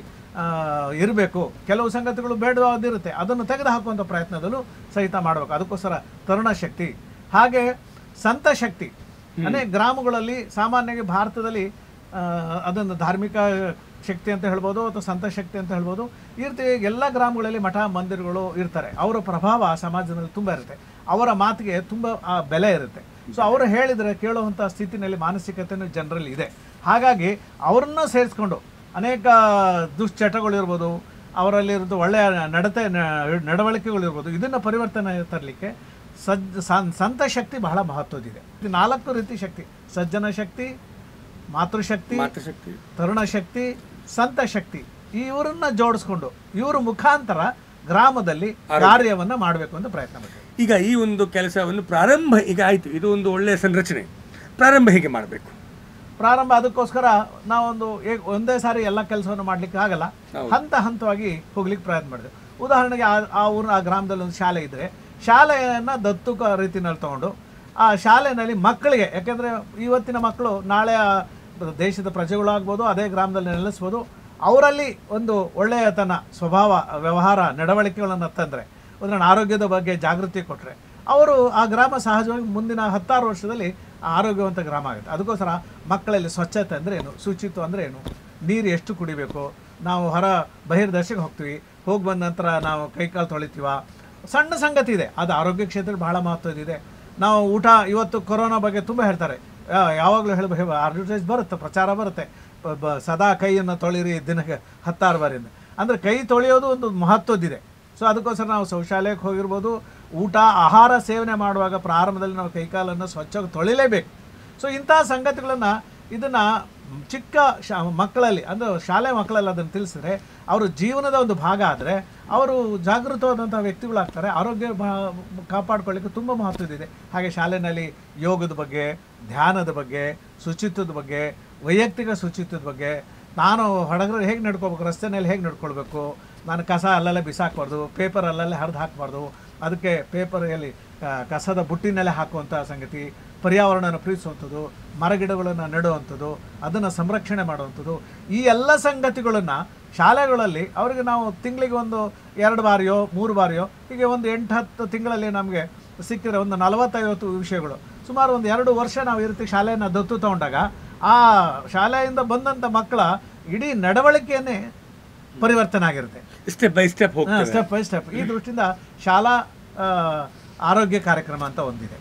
ಇರಬೇಕು ಕೆಲವು ಸಂಗತಿಗಳು ಬೇಡವಾದಿರುತ್ತೆ ಅದನ್ನು ತೆಗೆದು ಹಾಕುವಂಥ ಪ್ರಯತ್ನದಲ್ಲೂ ಸಹಿತ ಮಾಡಬೇಕು ಅದಕ್ಕೋಸ್ಕರ ತರುಣ ಶಕ್ತಿ ಹಾಗೆ ಸಂತ ಶಕ್ತಿ ಅನೇಕ ಗ್ರಾಮಗಳಲ್ಲಿ ಸಾಮಾನ್ಯವಾಗಿ ಭಾರತದಲ್ಲಿ ಆ, ಅದೊಂದು ಧಾರ್ಮಿಕ ಶಕ್ತಿ ಅಂತ ಹೇಳ್ಬೋದು ಅಥವಾ ಸಂತ ಶಕ್ತಿ ಅಂತ ಹೇಳ್ಬೋದು ಈ ರೀತಿ ಎಲ್ಲ ಗ್ರಾಮಗಳಲ್ಲಿ ಮಠ ಮಂದಿರಗಳು ಇರ್ತಾರೆ ಅವರ ಪ್ರಭಾವ ಸಮಾಜದಲ್ಲಿ ತುಂಬ ಇರುತ್ತೆ ಅವರ ಮಾತಿಗೆ ತುಂಬ ಆ ಬೆಲೆ ಇರುತ್ತೆ ಸೊ ಅವರು ಹೇಳಿದರೆ ಕೇಳುವಂಥ ಸ್ಥಿತಿನಲ್ಲಿ ಮಾನಸಿಕತೆಯೂ ಜನರಲ್ಲಿ ಇದೆ ಹಾಗಾಗಿ ಅವ್ರನ್ನ ಸೇರಿಸ್ಕೊಂಡು ಅನೇಕ ದುಶ್ಚಟಗಳಿರ್ಬೋದು ಅವರಲ್ಲಿರೋದು ಒಳ್ಳೆಯ ನಡತೆ ನ- ನಡವಳಿಕೆಗಳಿರ್ಬೋದು ಇದನ್ನು ಪರಿವರ್ತನೆ ತರಲಿಕ್ಕೆ ಸಜ್ ಸಂ- ಸಂತ ಶಕ್ತಿ ಬಹಳ ಮಹತ್ವದಿದೆ ಇದು ನಾಲ್ಕು ರೀತಿ ಶಕ್ತಿ ಸಜ್ಜನ ಶಕ್ತಿ ಮಾತೃಶಕ್ತಿ ಮಾತೃಶಕ್ತಿ ತರುಣ ಶಕ್ತಿ ಸಂತ ಶಕ್ತಿ ಇವರನ್ನ ಜೋಡಿಸ್ಕೊಂಡು ಇವ್ರ ಮುಖಾಂತರ ಗ್ರಾಮದಲ್ಲಿ ಕಾರ್ಯವನ್ನ ಮಾಡಬೇಕು ಅಂತ ಪ್ರಯತ್ನ ಮಾಡ್ತೀವಿ ಈಗ ಈ ಒಂದು ಕೆಲಸವನ್ನು ಪ್ರಾರಂಭ ಈಗ ಆಯಿತು ಇದು ಒಂದು ಒಳ್ಳೆಯ ಸಂರಚನೆ ಪ್ರಾರಂಭ ಹೇಗೆ ಮಾಡಬೇಕು ಪ್ರಾರಂಭ ಅದಕ್ಕೋಸ್ಕರ ನಾವೊಂದು ಏ- ಒಂದೇ ಸಾರಿ ಎಲ್ಲ ಕೆಲಸವನ್ನು ಮಾಡ್ಲಿಕ್ಕೆ ಆಗಲ್ಲ ಹಂತ ಹಂತವಾಗಿ ಹೋಗ್ಲಿಕ್ಕೆ ಪ್ರಯತ್ನ ಮಾಡಿದೆ ಉದಾಹರಣೆಗೆ ಆ ಆ ಊರ ಆ ಗ್ರಾಮದಲ್ಲಿ ಒಂದು ಶಾಲೆ ಇದ್ರೆ ಶಾಲೆಯನ್ನ ದತ್ತುಕ ರೀತಿನಲ್ಲಿ ತಗೊಂಡು ಆ ಶಾಲೆಯಲ್ಲಿ ಮಕ್ಕಳಿಗೆ ಯಾಕೆಂದ್ರೆ ಇವತ್ತಿನ ಮಕ್ಕಳು ನಾಳೆ ಆ ದೇಶದ ಪ್ರಜೆಗಳಾಗ್ಬೋದು ಅದೇ ಗ್ರಾಮದಲ್ಲಿ ನೆಲೆಸ್ಬೋದು ಅವರಲ್ಲಿ ಒಂದು ಒಳ್ಳೆಯತನ ಸ್ವಭಾವ ವ್ಯವಹಾರ ನಡವಳಿಕೆಗಳನ್ನು ತಂದರೆ ಉದಾಹರಣೆ ಆರೋಗ್ಯದ ಬಗ್ಗೆ ಜಾಗೃತಿ ಕೊಟ್ಟರೆ ಅವರು ಆ ಗ್ರಾಮ ಸಹಜವಾಗಿ ಮುಂದಿನ ಹತ್ತಾರು ವರ್ಷದಲ್ಲಿ ಆರೋಗ್ಯವಂತ ಗ್ರಾಮ ಆಗುತ್ತೆ ಅದಕ್ಕೋಸ್ಕರ ಮಕ್ಕಳಲ್ಲಿ ಸ್ವಚ್ಛತೆ ಅಂದರೆ ಏನು ಶುಚಿತ್ವ ಅಂದರೆ ಏನು ನೀರು ಎಷ್ಟು ಕುಡಿಬೇಕು ನಾವು ಹೊರ ಬಹಿರ್ದರ್ಶಕ್ಕೆ ಹೋಗ್ತೀವಿ ಹೋಗಿ ಬಂದ ನಂತರ ನಾವು ಕೈಕಾಲು ತೊಳಿತೀವ ಸಣ್ಣ ಸಂಗತಿ ಇದೆ ಅದು ಆರೋಗ್ಯ ಕ್ಷೇತ್ರದಲ್ಲಿ ಬಹಳ ಮಹತ್ವದಿದೆ ನಾವು ಊಟ ಇವತ್ತು ಕೊರೋನಾ ಬಗ್ಗೆ ತುಂಬ ಹೇಳ್ತಾರೆ ಯಾ- ಯಾವಾಗಲೂ ಹೇಳ ಅಡ್ವರ್ಟೈಸ್ ಬರುತ್ತೆ ಪ್ರಚಾರ ಬರುತ್ತೆ ಬ- ಬ- ಸದಾ ಕೈಯನ್ನು ತೊಳಿರಿ ದಿನಕ್ಕೆ ಹತ್ತಾರು ಬಾರಿಯಿಂದ ಅಂದರೆ ಕೈ ತೊಳೆಯೋದು ಒಂದು ಮಹತ್ವದ್ದಿದೆ ಸೊ ಅದಕ್ಕೋಸ್ಕರ ನಾವು ಶೌಚಾಲಯಕ್ಕೆ ಹೋಗಿರ್ಬೋದು ಊಟ ಆಹಾರ ಸೇವನೆ ಮಾಡುವಾಗ ಪ್ರಾರಂಭದಲ್ಲಿ ನಾವು ಕೈಕಾಲನ್ನು ಸ್ವಚ್ಛವಾಗಿ ತೊಳಿಲೇಬೇಕು ಸೊ ಇಂತಹ ಸಂಗತಿಗಳನ್ನು ಇದನ್ನು ಚಿಕ್ಕ ಶಾ ಮಕ್ಕಳಲ್ಲಿ ಅಂದರೆ ಶಾಲೆ ಮಕ್ಕಳಲ್ಲಿ ಅದನ್ನು ತಿಳಿಸಿದ್ರೆ ಅವರು ಜೀವನದ ಒಂದು ಭಾಗ ಆದರೆ ಅವರು ಜಾಗೃತವಾದಂಥ ವ್ಯಕ್ತಿಗಳಾಗ್ತಾರೆ ಆರೋಗ್ಯ ಬಾ- ಕಾಪಾಡ್ಕೊಳ್ಳಿಕ್ಕೆ ತುಂಬ ಮಹತ್ವದಿದೆ ಹಾಗೆ ಶಾಲೆಯಲ್ಲಿ ಯೋಗದ ಬಗ್ಗೆ ಧ್ಯಾನದ ಬಗ್ಗೆ ಶುಚಿತ್ವದ ಬಗ್ಗೆ ವೈಯಕ್ತಿಕ ಶುಚಿತ್ವದ ಬಗ್ಗೆ ನಾನು ಹೊಡಗರು ಹೇಗೆ ನಡ್ಕೋಬೇಕು ರಸ್ತೆನಲ್ಲಿ ಹೇಗೆ ನಡ್ಕೊಳ್ಬೇಕು ನಾನು ಕಸ ಅಲ್ಲಲ್ಲೇ ಬಿಸಾಕಬಾರ್ದು ಪೇಪರ್ ಅಲ್ಲಲ್ಲೇ ಹರಿದು ಹಾಕಬಾರ್ದು ಅದಕ್ಕೆ ಪೇಪರಲ್ಲಿ ಕಸದ ಬುಟ್ಟಿನಲ್ಲೇ ಹಾಕುವಂಥ ಸಂಗತಿ ಪರ್ಯಾವರಣನ ಪ್ರೀತಿಸುವಂಥದ್ದು ಮರಗಿಡಗಳನ್ನು ನೆಡುವಂಥದ್ದು ಅದನ್ನು ಸಂರಕ್ಷಣೆ ಮಾಡುವಂಥದ್ದು ಈ ಎಲ್ಲ ಸಂಗತಿಗಳನ್ನು ಶಾಲೆಗಳಲ್ಲಿ ಅವರಿಗೆ ನಾವು ತಿಂಗಳಿಗೆ ಒಂದು ಎರಡು ಬಾರಿಯೋ ಮೂರು ಬಾರಿಯೋ ಹೀಗೆ ಒಂದು ಎಂಟು ಹತ್ತು ತಿಂಗಳಲ್ಲಿ ನಮಗೆ ಸಿಕ್ಕಿದ್ರೆ ಒಂದು ನಲವತ್ತೈವತ್ತು ವಿಷಯಗಳು ಸುಮಾರು ಒಂದು ಎರಡು ವರ್ಷ ನಾವು ಈ ರೀತಿ ಶಾಲೆಯನ್ನು ದತ್ತು ತಗೊಂಡಾಗ ಆ ಶಾಲೆಯಿಂದ ಬಂದಂಥ ಮಕ್ಕಳ ಇಡೀ ನಡವಳಿಕೆಯನ್ನೇ ಪರಿವರ್ತನೆ ಆಗಿರುತ್ತೆ ಸ್ಟೆಪ್ ಬೈ ಸ್ಟೆಪ್ ಹೋಗ್ತದೆ ಸ್ಟೆಪ್ ಬೈ ಸ್ಟೆಪ್ ಈ ದೃಷ್ಟಿಯಿಂದ ಶಾಲಾ ಆ, ಆರೋಗ್ಯ ಕಾರ್ಯಕ್ರಮ ಅಂತ ಒಂದಿದೆ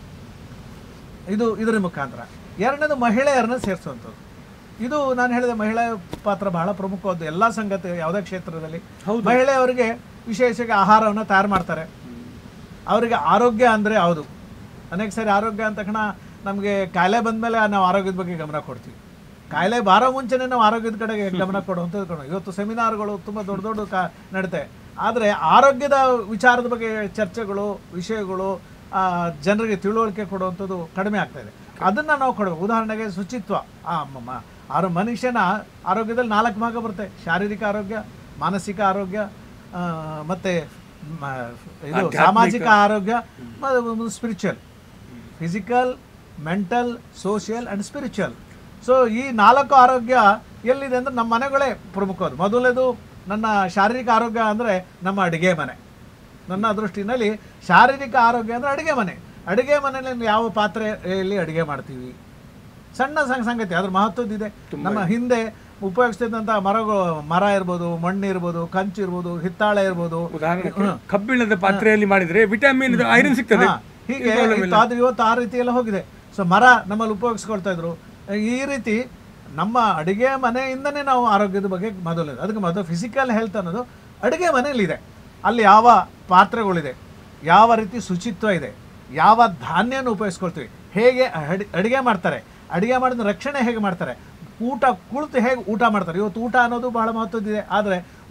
ಇದು ಇದರ ಮುಖಾಂತರ ಎರಡನೇದು ಮಹಿಳೆಯರನ್ನ ಸೇರಿಸುವಂಥದ್ದು ಇದು ನಾನು ಹೇಳಿದೆ ಮಹಿಳೆ ಪಾತ್ರ ಬಹಳ ಪ್ರಮುಖವಾದ್ದು ಎಲ್ಲ ಸಂಗತಿ ಯಾವುದೇ ಕ್ಷೇತ್ರದಲ್ಲಿ ಹೌದು. ಮಹಿಳೆಯವರಿಗೆ ವಿಶೇಷವಾಗಿ ಆಹಾರವನ್ನು ತಯಾರು ಮಾಡ್ತಾರೆ ಅವರಿಗೆ ಆರೋಗ್ಯ ಅಂದರೆ ಹೌದು ಅನೇಕ ಸಾರಿ ಆರೋಗ್ಯ ಅಂದ ತಕ್ಷಣ ನಮಗೆ ಕಾಯಿಲೆ ಬಂದಮೇಲೆ ನಾವು ಆರೋಗ್ಯದ ಬಗ್ಗೆ ಗಮನ ಕೊಡ್ತೀವಿ ಕಾಯಿಲೆ ಬಾರೋ ಮುಂಚೆನೇ ನಾವು ಆರೋಗ್ಯದ ಕಡೆಗೆ ಗಮನ ಕೊಡುವಂಥದ್ದು ಕಣೋ. ಇವತ್ತು ಸೆಮಿನಾರ್ಗಳು ತುಂಬ ದೊಡ್ಡ ದೊಡ್ಡ ಕಾ ನಡೀತೆ ಆದರೆ ಆರೋಗ್ಯದ ವಿಚಾರದ ಬಗ್ಗೆ ಚರ್ಚೆಗಳು ವಿಷಯಗಳು ಆ, ಜನರಿಗೆ ತಿಳುವಳಿಕೆ ಕೊಡುವಂಥದ್ದು ಕಡಿಮೆ ಆಗ್ತಾ ಇದೆ ಅದನ್ನು ನಾವು ಕೊಡಬೇಕು ಉದಾಹರಣೆಗೆ ಶುಚಿತ್ವ ಆ ಮ- ಮ- ಆರೋ ಮನುಷ್ಯನ ಆರೋಗ್ಯದಲ್ಲಿ ನಾಲ್ಕು ಭಾಗ ಬರುತ್ತೆ ಶಾರೀರಿಕ ಆರೋಗ್ಯ ಮಾನಸಿಕ ಆರೋಗ್ಯ ಆ, ಮತ್ತೆ ಮ- ಇದು ಸಾಮಾಜಿಕ ಆರೋಗ್ಯ spiritual physical mental social and spiritual so ಈ ನಾಲ್ಕು ಆರೋಗ್ಯ ಎಲ್ಲಿದೆ ಅಂದ್ರೆ ನಮ್ಮ ಮನೆಗಳೇ ಪ್ರಮುಖವಾದ ಮೊದಲನೇದು ನನ್ನ ಶಾರೀರಿಕ ಆರೋಗ್ಯ ಅಂದರೆ ನಮ್ಮ ಅಡುಗೆ ಮನೆ ನನ್ನ ದೃಷ್ಟಿನಲ್ಲಿ ಶಾರೀರಿಕ ಆರೋಗ್ಯ ಅಂದರೆ ಅಡುಗೆ ಮನೆ ಅಡುಗೆ ಮನೆಯಲ್ಲಿ ಯಾವ ಪಾತ್ರೆಯಲ್ಲಿ ಅಡುಗೆ ಮಾಡ್ತೀವಿ ಸಣ್ಣ ಸಣ್ಣ ಸಂಗತಿ ಅದ್ರ ಮಹತ್ವದಿದೆ ನಮ್ಮ ಹಿಂದೆ ಉಪಯೋಗಿಸ್ತಿದ್ದಂಥ ಮರಗಳು ಮರ ಇರ್ಬೋದು ಮಣ್ಣು ಇರ್ಬೋದು ಕಂಚು ಇರ್ಬೋದು ಹಿತ್ತಾಳೆ ಇರ್ಬೋದು ಉದಾಹರಣೆಗೆ ಕಬ್ಬಿಣದ ಪಾತ್ರೆಯಲ್ಲಿ ಮಾಡಿದ್ರೆ ವಿಟಮಿನ್ ಐರನ್ ಸಿಗ್ತದೆ ಹಾ, ಹೀಗೆ ಇತ್ತು, ಆದ್ರೆ ಇವತ್ತು ಆ ರೀತಿ ಎಲ್ಲ ಹೋಗಿದೆ ಸೊ ಮರ ನಮ್ಮಲ್ಲಿ ಉಪಯೋಗಿಸ್ಕೊಳ್ತಾ ಇದ್ರು ಈ ರೀತಿ ನಮ್ಮ ಅಡುಗೆ ಮನೆಯಿಂದನೇ ನಾವು ಆರೋಗ್ಯದ ಬಗ್ಗೆ ಮೊದಲು ಅದಕ್ಕೆ ಮೊದಲು ಫಿಸಿಕಲ್ ಹೆಲ್ತ್ ಅನ್ನೋದು ಅಡುಗೆ ಮನೆಯಲ್ಲಿದೆ ಅಲ್ಲಿ ಯಾವ ಪಾತ್ರೆಗಳಿದೆ ಯಾವ ರೀತಿ ಶುಚಿತ್ವ ಇದೆ ಯಾವ ಧಾನ್ಯನ ಉಪಯೋಗಿಸ್ಕೊಳ್ತೀವಿ ಹೇಗೆ ಅಡಿ ಅಡುಗೆ ಮಾಡ್ತಾರೆ ಅಡುಗೆ ಮಾಡಿದ ರಕ್ಷಣೆ ಹೇಗೆ ಮಾಡ್ತಾರೆ ಊಟ ಕುಳಿತು ಹೇಗೆ ಊಟ ಮಾಡ್ತಾರೆ ಇವತ್ತು ಊಟ ಅನ್ನೋದು ಬಹಳ ಮಹತ್ವದಿದೆ ಆದರೆ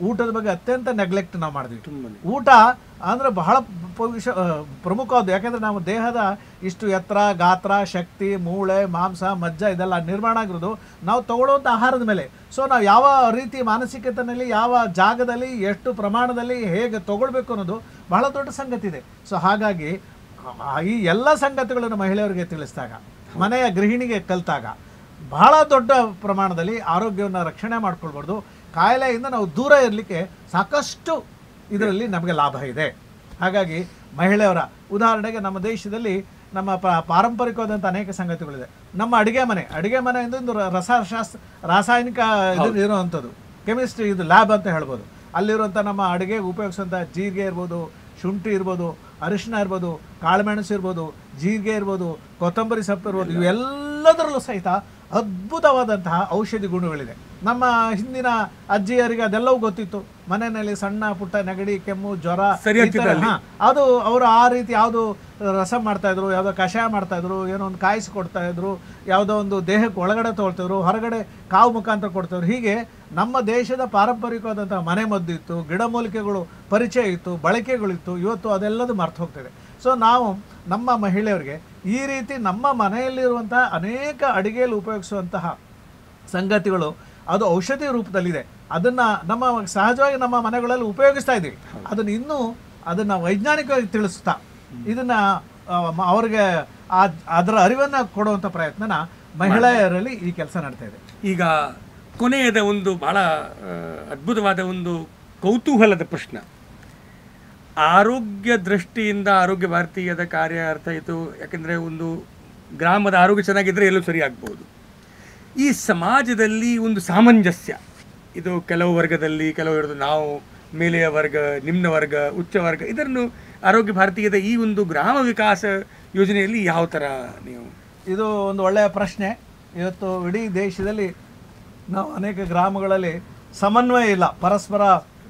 ಊಟದ ಬಗ್ಗೆ ಅತ್ಯಂತ ನೆಗ್ಲೆಕ್ಟ್ ನಾವು ಮಾಡಿದ್ವಿ ತುಂಬಾನೇ ಊಟ ಅಂದ್ರೆ ಬಹಳ ಪ- ವಿಷ ಆ, ಪ್ರಮುಖವಾದ್ದು ಯಾಕಂದ್ರೆ ನಮ್ಮ ದೇಹದ ಇಷ್ಟು ಎತ್ತರ ಗಾತ್ರ ಶಕ್ತಿ ಮೂಳೆ ಮಾಂಸ ಮಜ್ಜ ಇದೆಲ್ಲ ನಿರ್ಮಾಣ ಆಗಿರೋದು ನಾವು ತಗೊಳ್ಳುವಂಥ ಆಹಾರದ ಮೇಲೆ ಸೊ ನಾವು ಯಾವ ರೀತಿ ಮಾನಸಿಕತೆಯಲ್ಲಿ ಯಾವ ಜಾಗದಲ್ಲಿ ಎಷ್ಟು ಪ್ರಮಾಣದಲ್ಲಿ ಹೇಗೆ ತಗೊಳ್ಬೇಕು ಅನ್ನೋದು ಬಹಳ ದೊಡ್ಡ ಸಂಗತಿ ಇದೆ ಸೊ ಹಾಗಾಗಿ ಆ, ಈ ಎಲ್ಲ ಸಂಗತಿಗಳನ್ನು ಮಹಿಳೆಯರಿಗೆ ತಿಳಿಸಿದಾಗ ಮನೆಯ ಗೃಹಿಣಿಗೆ ಕಲಿತಾಗ ಬಹಳ ದೊಡ್ಡ ಪ್ರಮಾಣದಲ್ಲಿ ಆರೋಗ್ಯವನ್ನು ರಕ್ಷಣೆ ಮಾಡ್ಕೊಳ್ಬಾರ್ದು ಕಾಯಿಲೆಯಿಂದ ನಾವು ದೂರ ಇರಲಿಕ್ಕೆ ಸಾಕಷ್ಟು ಇದರಲ್ಲಿ ನಮಗೆ ಲಾಭ ಇದೆ ಹಾಗಾಗಿ ಮಹಿಳೆಯರ ಉದಾಹರಣೆಗೆ ನಮ್ಮ ದೇಶದಲ್ಲಿ ನಮ್ಮ ಪ ಪಾರಂಪರಿಕವಾದಂಥ ಅನೇಕ ಸಂಗತಿಗಳಿದೆ ನಮ್ಮ ಅಡುಗೆ ಮನೆ ಅಡುಗೆ ಮನೆ ಎಂದು ಒಂದು ರ- ರಸಶಾಸ್ತ್ರ ರಾಸಾಯನಿಕ ಇದು ಇರುವಂಥದ್ದು ಕೆಮಿಸ್ಟ್ರಿ ಇದು ಲ್ಯಾಬ್ ಅಂತ ಹೇಳ್ಬೋದು ಅಲ್ಲಿರುವಂಥ ನಮ್ಮ ಅಡುಗೆಗೆ ಉಪಯೋಗಿಸುವಂಥ ಜೀರಿಗೆ ಇರ್ಬೋದು ಶುಂಠಿ ಇರ್ಬೋದು ಅರಿಶಿನ ಇರ್ಬೋದು ಕಾಳುಮೆಣಸು ಇರ್ಬೋದು ಜೀರಿಗೆ ಇರ್ಬೋದು ಕೊತ್ತಂಬರಿ ಸೊಪ್ಪು ಇರ್ಬೋದು ಇವೆಲ್ಲದರಲ್ಲೂ ಸಹಿತ ಅದ್ಭುತವಾದಂತಹ ಔಷಧಿ ಗುಣಗಳಿದೆ ನಮ್ಮ ಹಿಂದಿನ ಅಜ್ಜಿಯರಿಗೆ ಅದೆಲ್ಲವೂ ಗೊತ್ತಿತ್ತು ಮನೆಯಲ್ಲಿ ಸಣ್ಣ ಪುಟ್ಟ ನೆಗಡಿ ಕೆಮ್ಮು ಜ್ವರ ಸರಿಯಾಗಿ ಈ ಥರ- ಹಾ, ಅದು ಅವರು ಆ ರೀತಿ ಯಾವುದು ರಸ ಮಾಡ್ತಾ ಇದ್ರು ಯಾವುದೋ ಕಷಾಯ ಮಾಡ್ತಾ ಇದ್ರು ಏನೋ ಒಂದು ಕಾಯಿಸಿ ಕೊಡ್ತಾ ಇದ್ರು ಯಾವುದೋ ಒಂದು ದೇಹಕ್ಕೆ ಒಳಗಡೆ ತೊಗೊಳ್ತಿದ್ರು ಹೊರಗಡೆ ಕಾವು ಮುಖಾಂತರ ಕೊಡ್ತಿದ್ರು ಹೀಗೆ ನಮ್ಮ ದೇಶದ ಪಾರಂಪರಿಕವಾದಂತಹ ಮನೆ ಮದ್ದು ಇತ್ತು ಗಿಡಮೂಲಿಕೆಗಳು ಪರಿಚಯ ಇತ್ತು ಬಳಕೆಗಳಿತ್ತು ಇವತ್ತು ಅದೆಲ್ಲದು ಮರ್ತು ಹೋಗ್ತಿದೆ ಸೊ ನಾವು ನಮ್ಮ ಮಹಿಳೆಯರಿಗೆ ಈ ರೀತಿ ನಮ್ಮ ಮನೆಯಲ್ಲಿರುವಂತಹ ಅನೇಕ ಅಡಿಗೆಯಲ್ಲಿ ಉಪಯೋಗಿಸುವಂತಹ ಸಂಗತಿಗಳು ಅದು ಔಷಧಿ ರೂಪದಲ್ಲಿದೆ ಅದನ್ನ ನಮ್ಮ ಸಹಜವಾಗಿ ನಮ್ಮ ಮನೆಗಳಲ್ಲಿ ಉಪಯೋಗಿಸ್ತಾ ಇದ್ದೀವಿ ಅದನ್ನ ಇನ್ನೂ ಅದನ್ನ ವೈಜ್ಞಾನಿಕವಾಗಿ ತಿಳಿಸ್ತಾ ಇದನ್ನ ಆ, ಮ- ಅವ್ರಿಗೆ ಆ ಅದರ ಅರಿವನ್ನ ಕೊಡುವಂತ ಪ್ರಯತ್ನನ ಮಹಿಳೆಯರಲ್ಲಿ ಈ ಕೆಲಸ ನಡ್ತಾ ಇದೆ ಈಗ ಕೊನೆಯದ ಒಂದು ಬಹಳ ಆ, ಅದ್ಭುತವಾದ ಒಂದು ಕೌತೂಹಲದ ಪ್ರಶ್ನೆ ಆರೋಗ್ಯ ದೃಷ್ಟಿಯಿಂದ ಆರೋಗ್ಯ ಭಾರತೀಯದ ಕಾರ್ಯ ಅರ್ಥ ಆಯಿತು ಯಾಕೆಂದರೆ ಒಂದು ಗ್ರಾಮದ ಆರೋಗ್ಯ ಚೆನ್ನಾಗಿದ್ದರೆ ಎಲ್ಲೂ ಸರಿ ಆಗ್ಬೋದು ಈ ಸಮಾಜದಲ್ಲಿ ಒಂದು ಸಾಮಂಜಸ್ಯ ಇದು ಕೆಲವು ವರ್ಗದಲ್ಲಿ ಕೆಲವು ಇರೋದು ನಾವು ಮೇಲೆಯ ವರ್ಗ ನಿಮ್ನ ವರ್ಗ ಉಚ್ಚ ವರ್ಗ ಇದನ್ನು ಆರೋಗ್ಯ ಭಾರತೀಯದ ಈ ಒಂದು ಗ್ರಾಮ ವಿಕಾಸ ಯೋಜನೆಯಲ್ಲಿ ಯಾವ ಥರ ನೀವು ಇದು ಒಂದು ಒಳ್ಳೆಯ ಪ್ರಶ್ನೆ ಇವತ್ತು ಇಡೀ ದೇಶದಲ್ಲಿ ನಾವು ಅನೇಕ ಗ್ರಾಮಗಳಲ್ಲಿ ಸಮನ್ವಯ ಇಲ್ಲ ಪರಸ್ಪರ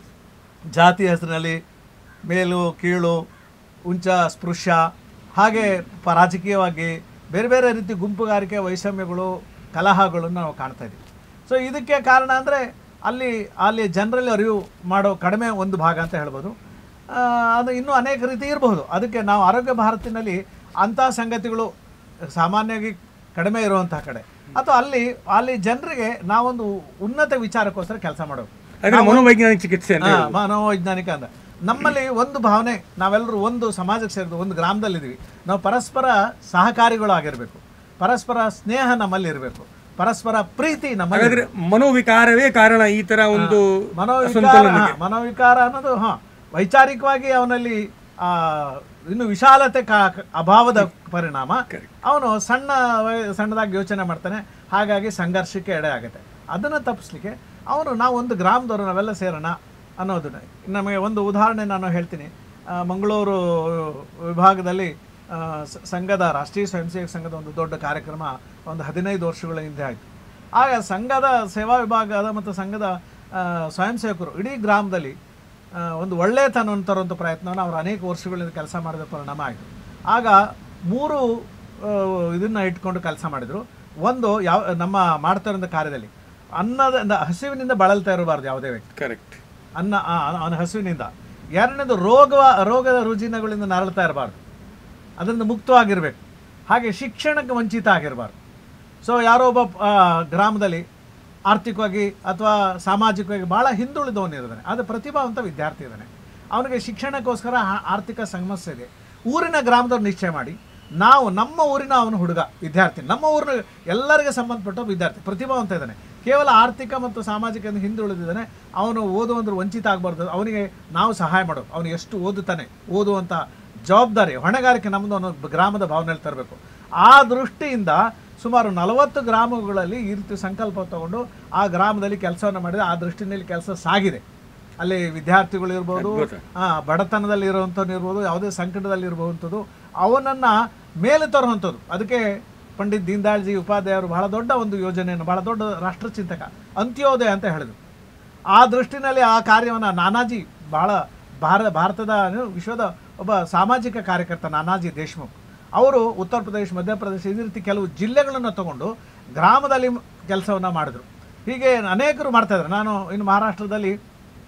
ಜಾತಿ ಹೆಸರಿನಲ್ಲಿ ಮೇಲು ಕೀಳು ಉಂಚ ಸ್ಪೃಶ್ಯ ಹಾಗೆ ಪ ರಾಜಕೀಯವಾಗಿ ಬೇರೆ ಬೇರೆ ರೀತಿ ಗುಂಪುಗಾರಿಕೆ ವೈಷಮ್ಯಗಳು ಕಲಹಗಳನ್ನು ನಾವು ಕಾಣ್ತಾ ಇದ್ದೀವಿ ಸೊ ಇದಕ್ಕೆ ಕಾರಣ ಅಂದರೆ ಅಲ್ಲಿ ಅಲ್ಲಿ ಜನರಲ್ಲಿ ಅರಿವು ಮಾಡೋ ಕಡಿಮೆ ಒಂದು ಭಾಗ ಅಂತ ಹೇಳ್ಬೋದು ಆ, ಅದು ಇನ್ನೂ ಅನೇಕ ರೀತಿ ಇರಬಹುದು ಅದಕ್ಕೆ ನಾವು ಆರೋಗ್ಯ ಭಾರತಿನಲ್ಲಿ ಅಂಥ ಸಂಗತಿಗಳು ಸಾಮಾನ್ಯವಾಗಿ ಕಡಿಮೆ ಇರುವಂತಹ ಕಡೆ ಅಥವಾ ಅಲ್ಲಿ ಅಲ್ಲಿ ಜನರಿಗೆ ನಾವೊಂದು ಉನ್ನತ ವಿಚಾರಕ್ಕೋಸ್ಕರ ಕೆಲಸ ಮಾಡೋದು ಅಂದರೆ ಮನೋವೈಜ್ಞಾನಿಕ ಚಿಕಿತ್ಸೆ ಅಂತ ಹಾ, ಮನೋವೈಜ್ಞಾನಿಕ ಅಂತ ನಮ್ಮಲ್ಲಿ ಒಂದು ಭಾವನೆ ನಾವೆಲ್ಲರೂ ಒಂದು ಸಮಾಜಕ್ಕೆ ಸೇರಿದ ಒಂದು ಗ್ರಾಮದಲ್ಲಿದ್ದೀವಿ ನಾವು ಪರಸ್ಪರ ಸಹಕಾರಿಗಳು ಆಗಿರಬೇಕು ಪರಸ್ಪರ ಸ್ನೇಹ ನಮ್ಮಲ್ಲಿ ಇರಬೇಕು ಪರಸ್ಪರ ಪ್ರೀತಿ ನಮ್ಮಲ್ಲಿ ಹಾಗಾದ್ರೆ ಮನೋವಿಕಾರವೇ ಕಾರಣ ಈ ತರ ಒಂದು ಮನೋವಿಕಾರ ಹಾ, ಮನೋವಿಕಾರ ಅನ್ನೋದು ಹಾ ವೈಚಾರಿಕವಾಗಿ ಅವನಲ್ಲಿ ಆ ಇನ್ನು ವಿಶಾಲತೆ ಕಾ ಕ- ಅಭಾವದ ಪರಿಣಾಮ ಅವನು ಸಣ್ಣ ವಯ- ಸಣ್ಣದಾಗಿ ಯೋಚನೆ ಮಾಡ್ತಾನೆ ಹಾಗಾಗಿ ಸಂಘರ್ಷಕ್ಕೆ ಎಡೆ ಆಗುತ್ತೆ ಅದನ್ನು ತಪ್ಪಿಸ್ಲಿಕ್ಕೆ ಅವನು ನಾವು ಒಂದು ಗ್ರಾಮದವರು ನಾವೆಲ್ಲ ಸೇರೋಣ ಅನ್ನೋದನ್ನ ನಮಗೆ ಒಂದು ಉದಾಹರಣೆ ನಾನು ಹೇಳ್ತೀನಿ ಆ, ಮಂಗಳೂರು ವಿಭಾಗದಲ್ಲಿ ಆ, ಸ- ಸಂಘದ ರಾಷ್ಟ್ರೀಯ ಸ್ವಯಂ ಸೇವಕ ಸಂಘದ ಒಂದು ದೊಡ್ಡ ಕಾರ್ಯಕ್ರಮ ಒಂದು ಹದಿನೈದು ವರ್ಷಗಳ ಹಿಂದೆ ಆಯಿತು ಆಗ ಸಂಘದ ಸೇವಾ ವಿಭಾಗದ ಮತ್ತು ಸಂಘದ ಆ, ಸ್ವಯಂ ಸೇವಕರು ಇಡೀ ಗ್ರಾಮದಲ್ಲಿ ಆ, ಒಂದು ಒಳ್ಳೆಯತನವನ್ನು ತರುವಂಥ ಪ್ರಯತ್ನವನ್ನು ಅವರು ಅನೇಕ ವರ್ಷಗಳಿಂದ ಕೆಲಸ ಮಾಡಿದ ಪರಿಣಾಮ ಆಯಿತು ಆಗ ಮೂರು ಆ, ಇದನ್ನ ಇಟ್ಕೊಂಡು ಕೆಲಸ ಮಾಡಿದರು ಒಂದು ಯಾವ ನಮ್ಮ ಮಾಡ್ತಾ ಇರೋಂಥ ಕಾರ್ಯದಲ್ಲಿ ಅನ್ನದ ಹಸಿವಿನಿಂದ ಬಳಲ್ತಾ ಇರಬಾರ್ದು ಯಾವುದೇ ವ್ಯಕ್ತಿ ಕರೆಕ್ಟ್ ಅನ್ನ ಆ, ಅವನ ಹಸುವಿನಿಂದ ಎರಡನೇದು ರೋಗ ರೋಗದ ರುಜಿನಗಳಿಂದ ನರಳ್ತಾ ಇರಬಾರ್ದು ಅದರಿಂದ ಮುಕ್ತವಾಗಿರಬೇಕು ಹಾಗೆ ಶಿಕ್ಷಣಕ್ಕೆ ವಂಚಿತ ಆಗಿರಬಾರ್ದು ಸೊ ಯಾರೋ ಒಬ್ಬ ಆ, ಗ್ರಾಮದಲ್ಲಿ ಆರ್ಥಿಕವಾಗಿ ಅಥವಾ ಸಾಮಾಜಿಕವಾಗಿ ಭಾಳ ಹಿಂದುಳಿದವನಿದ್ದಾನೆ ಅದು ಪ್ರತಿಭಾವಂತ ವಿದ್ಯಾರ್ಥಿ ಇದ್ದಾನೆ ಅವನಿಗೆ ಶಿಕ್ಷಣಕ್ಕೋಸ್ಕರ ಆ- ಆರ್ಥಿಕ ಸಮಸ್ಯೆ ಇದೆ ಊರಿನ ಗ್ರಾಮದವ್ರು ನಿಶ್ಚಯ ಮಾಡಿ ನಾವು ನಮ್ಮ ಊರಿನ ಅವನು ಹುಡುಗ ವಿದ್ಯಾರ್ಥಿ ನಮ್ಮ ಊರಿನ ಎಲ್ಲರಿಗೆ ಸಂಬಂಧಪಟ್ಟ ವಿದ್ಯಾರ್ಥಿ ಪ್ರತಿಭಾವಂತ ಇದ್ದಾನೆ ಕೇವಲ ಆರ್ಥಿಕ ಮತ್ತು ಸಾಮಾಜಿಕ ಹಿಂದುಳಿದಿದ್ದಾನೆ ಅವನು ಓದುವಂದ್ರೆ ವಂಚಿತ ಆಗಬಾರ್ದು ಅವನಿಗೆ ನಾವು ಸಹಾಯ ಮಾಡೋದು ಅವನು ಎಷ್ಟು ಓದುತ್ತಾನೆ ಓದುವಂಥ ಜವಾಬ್ದಾರಿ ಹೊಣೆಗಾರಿಕೆ ನಮ್ಮದು ಅನ್ನೋ ಗ್ರಾಮದ ಭಾವನೆಯಲ್ಲಿ ತರಬೇಕು ಆ ದೃಷ್ಟಿಯಿಂದ ಸುಮಾರು ನಲವತ್ತು ಗ್ರಾಮಗಳಲ್ಲಿ ಈ ರೀತಿ ಸಂಕಲ್ಪ ತಗೊಂಡು ಆ ಗ್ರಾಮದಲ್ಲಿ ಕೆಲಸವನ್ನು ಮಾಡಿದ್ರೆ ಆ ದೃಷ್ಟಿನಲ್ಲಿ ಕೆಲಸ ಸಾಗಿದೆ ಅಲ್ಲಿ ವಿದ್ಯಾರ್ಥಿಗಳು ಇರ್ಬೋದು ಅದ್ಭುತ. ಆ, ಬಡತನದಲ್ಲಿ ಇರುವಂಥವ್ನು ಇರ್ಬೋದು ಯಾವುದೇ ಸಂಕಟದಲ್ಲಿ ಇರುವಂಥದ್ದು ಅವನನ್ನ ಮೇಲೆ ತರುವಂಥದ್ದು ಅದಕ್ಕೆ ಪಂಡಿತ್ ದೀನ್ ದಯಾಳ್ಜಿ ಉಪಾಧ್ಯಾಯರು ಬಹಳ ದೊಡ್ಡ ಒಂದು ಯೋಜನೆಯನ್ನು ಬಹಳ ದೊಡ್ಡ ರಾಷ್ಟ್ರಚಿಂತಕ ಅಂತ್ಯೋದಯ ಅಂತ ಹೇಳಿದ್ರು ಆ ದೃಷ್ಟಿನಲ್ಲಿ ಆ ಕಾರ್ಯವನ್ನು ನಾನಾಜಿ ಬಹಳ ಭಾರ ಭಾರತದ ಏನು, ವಿಶ್ವದ ಒಬ್ಬ ಸಾಮಾಜಿಕ ಕಾರ್ಯಕರ್ತ ನಾನಾಜಿ ದೇಶ್ಮುಖ್ ಅವರು ಉತ್ತರ ಪ್ರದೇಶ ಮಧ್ಯಪ್ರದೇಶ ಈ ರೀತಿ ಕೆಲವು ಜಿಲ್ಲೆಗಳನ್ನು ತಗೊಂಡು ಗ್ರಾಮದಲ್ಲಿ ಕೆಲಸವನ್ನು ಮಾಡಿದ್ರು ಹೀಗೆ ಅನೇಕರು ಮಾಡ್ತಾ ಇದ್ದಾರೆ ನಾನು ಇನ್ನು ಮಹಾರಾಷ್ಟ್ರದಲ್ಲಿ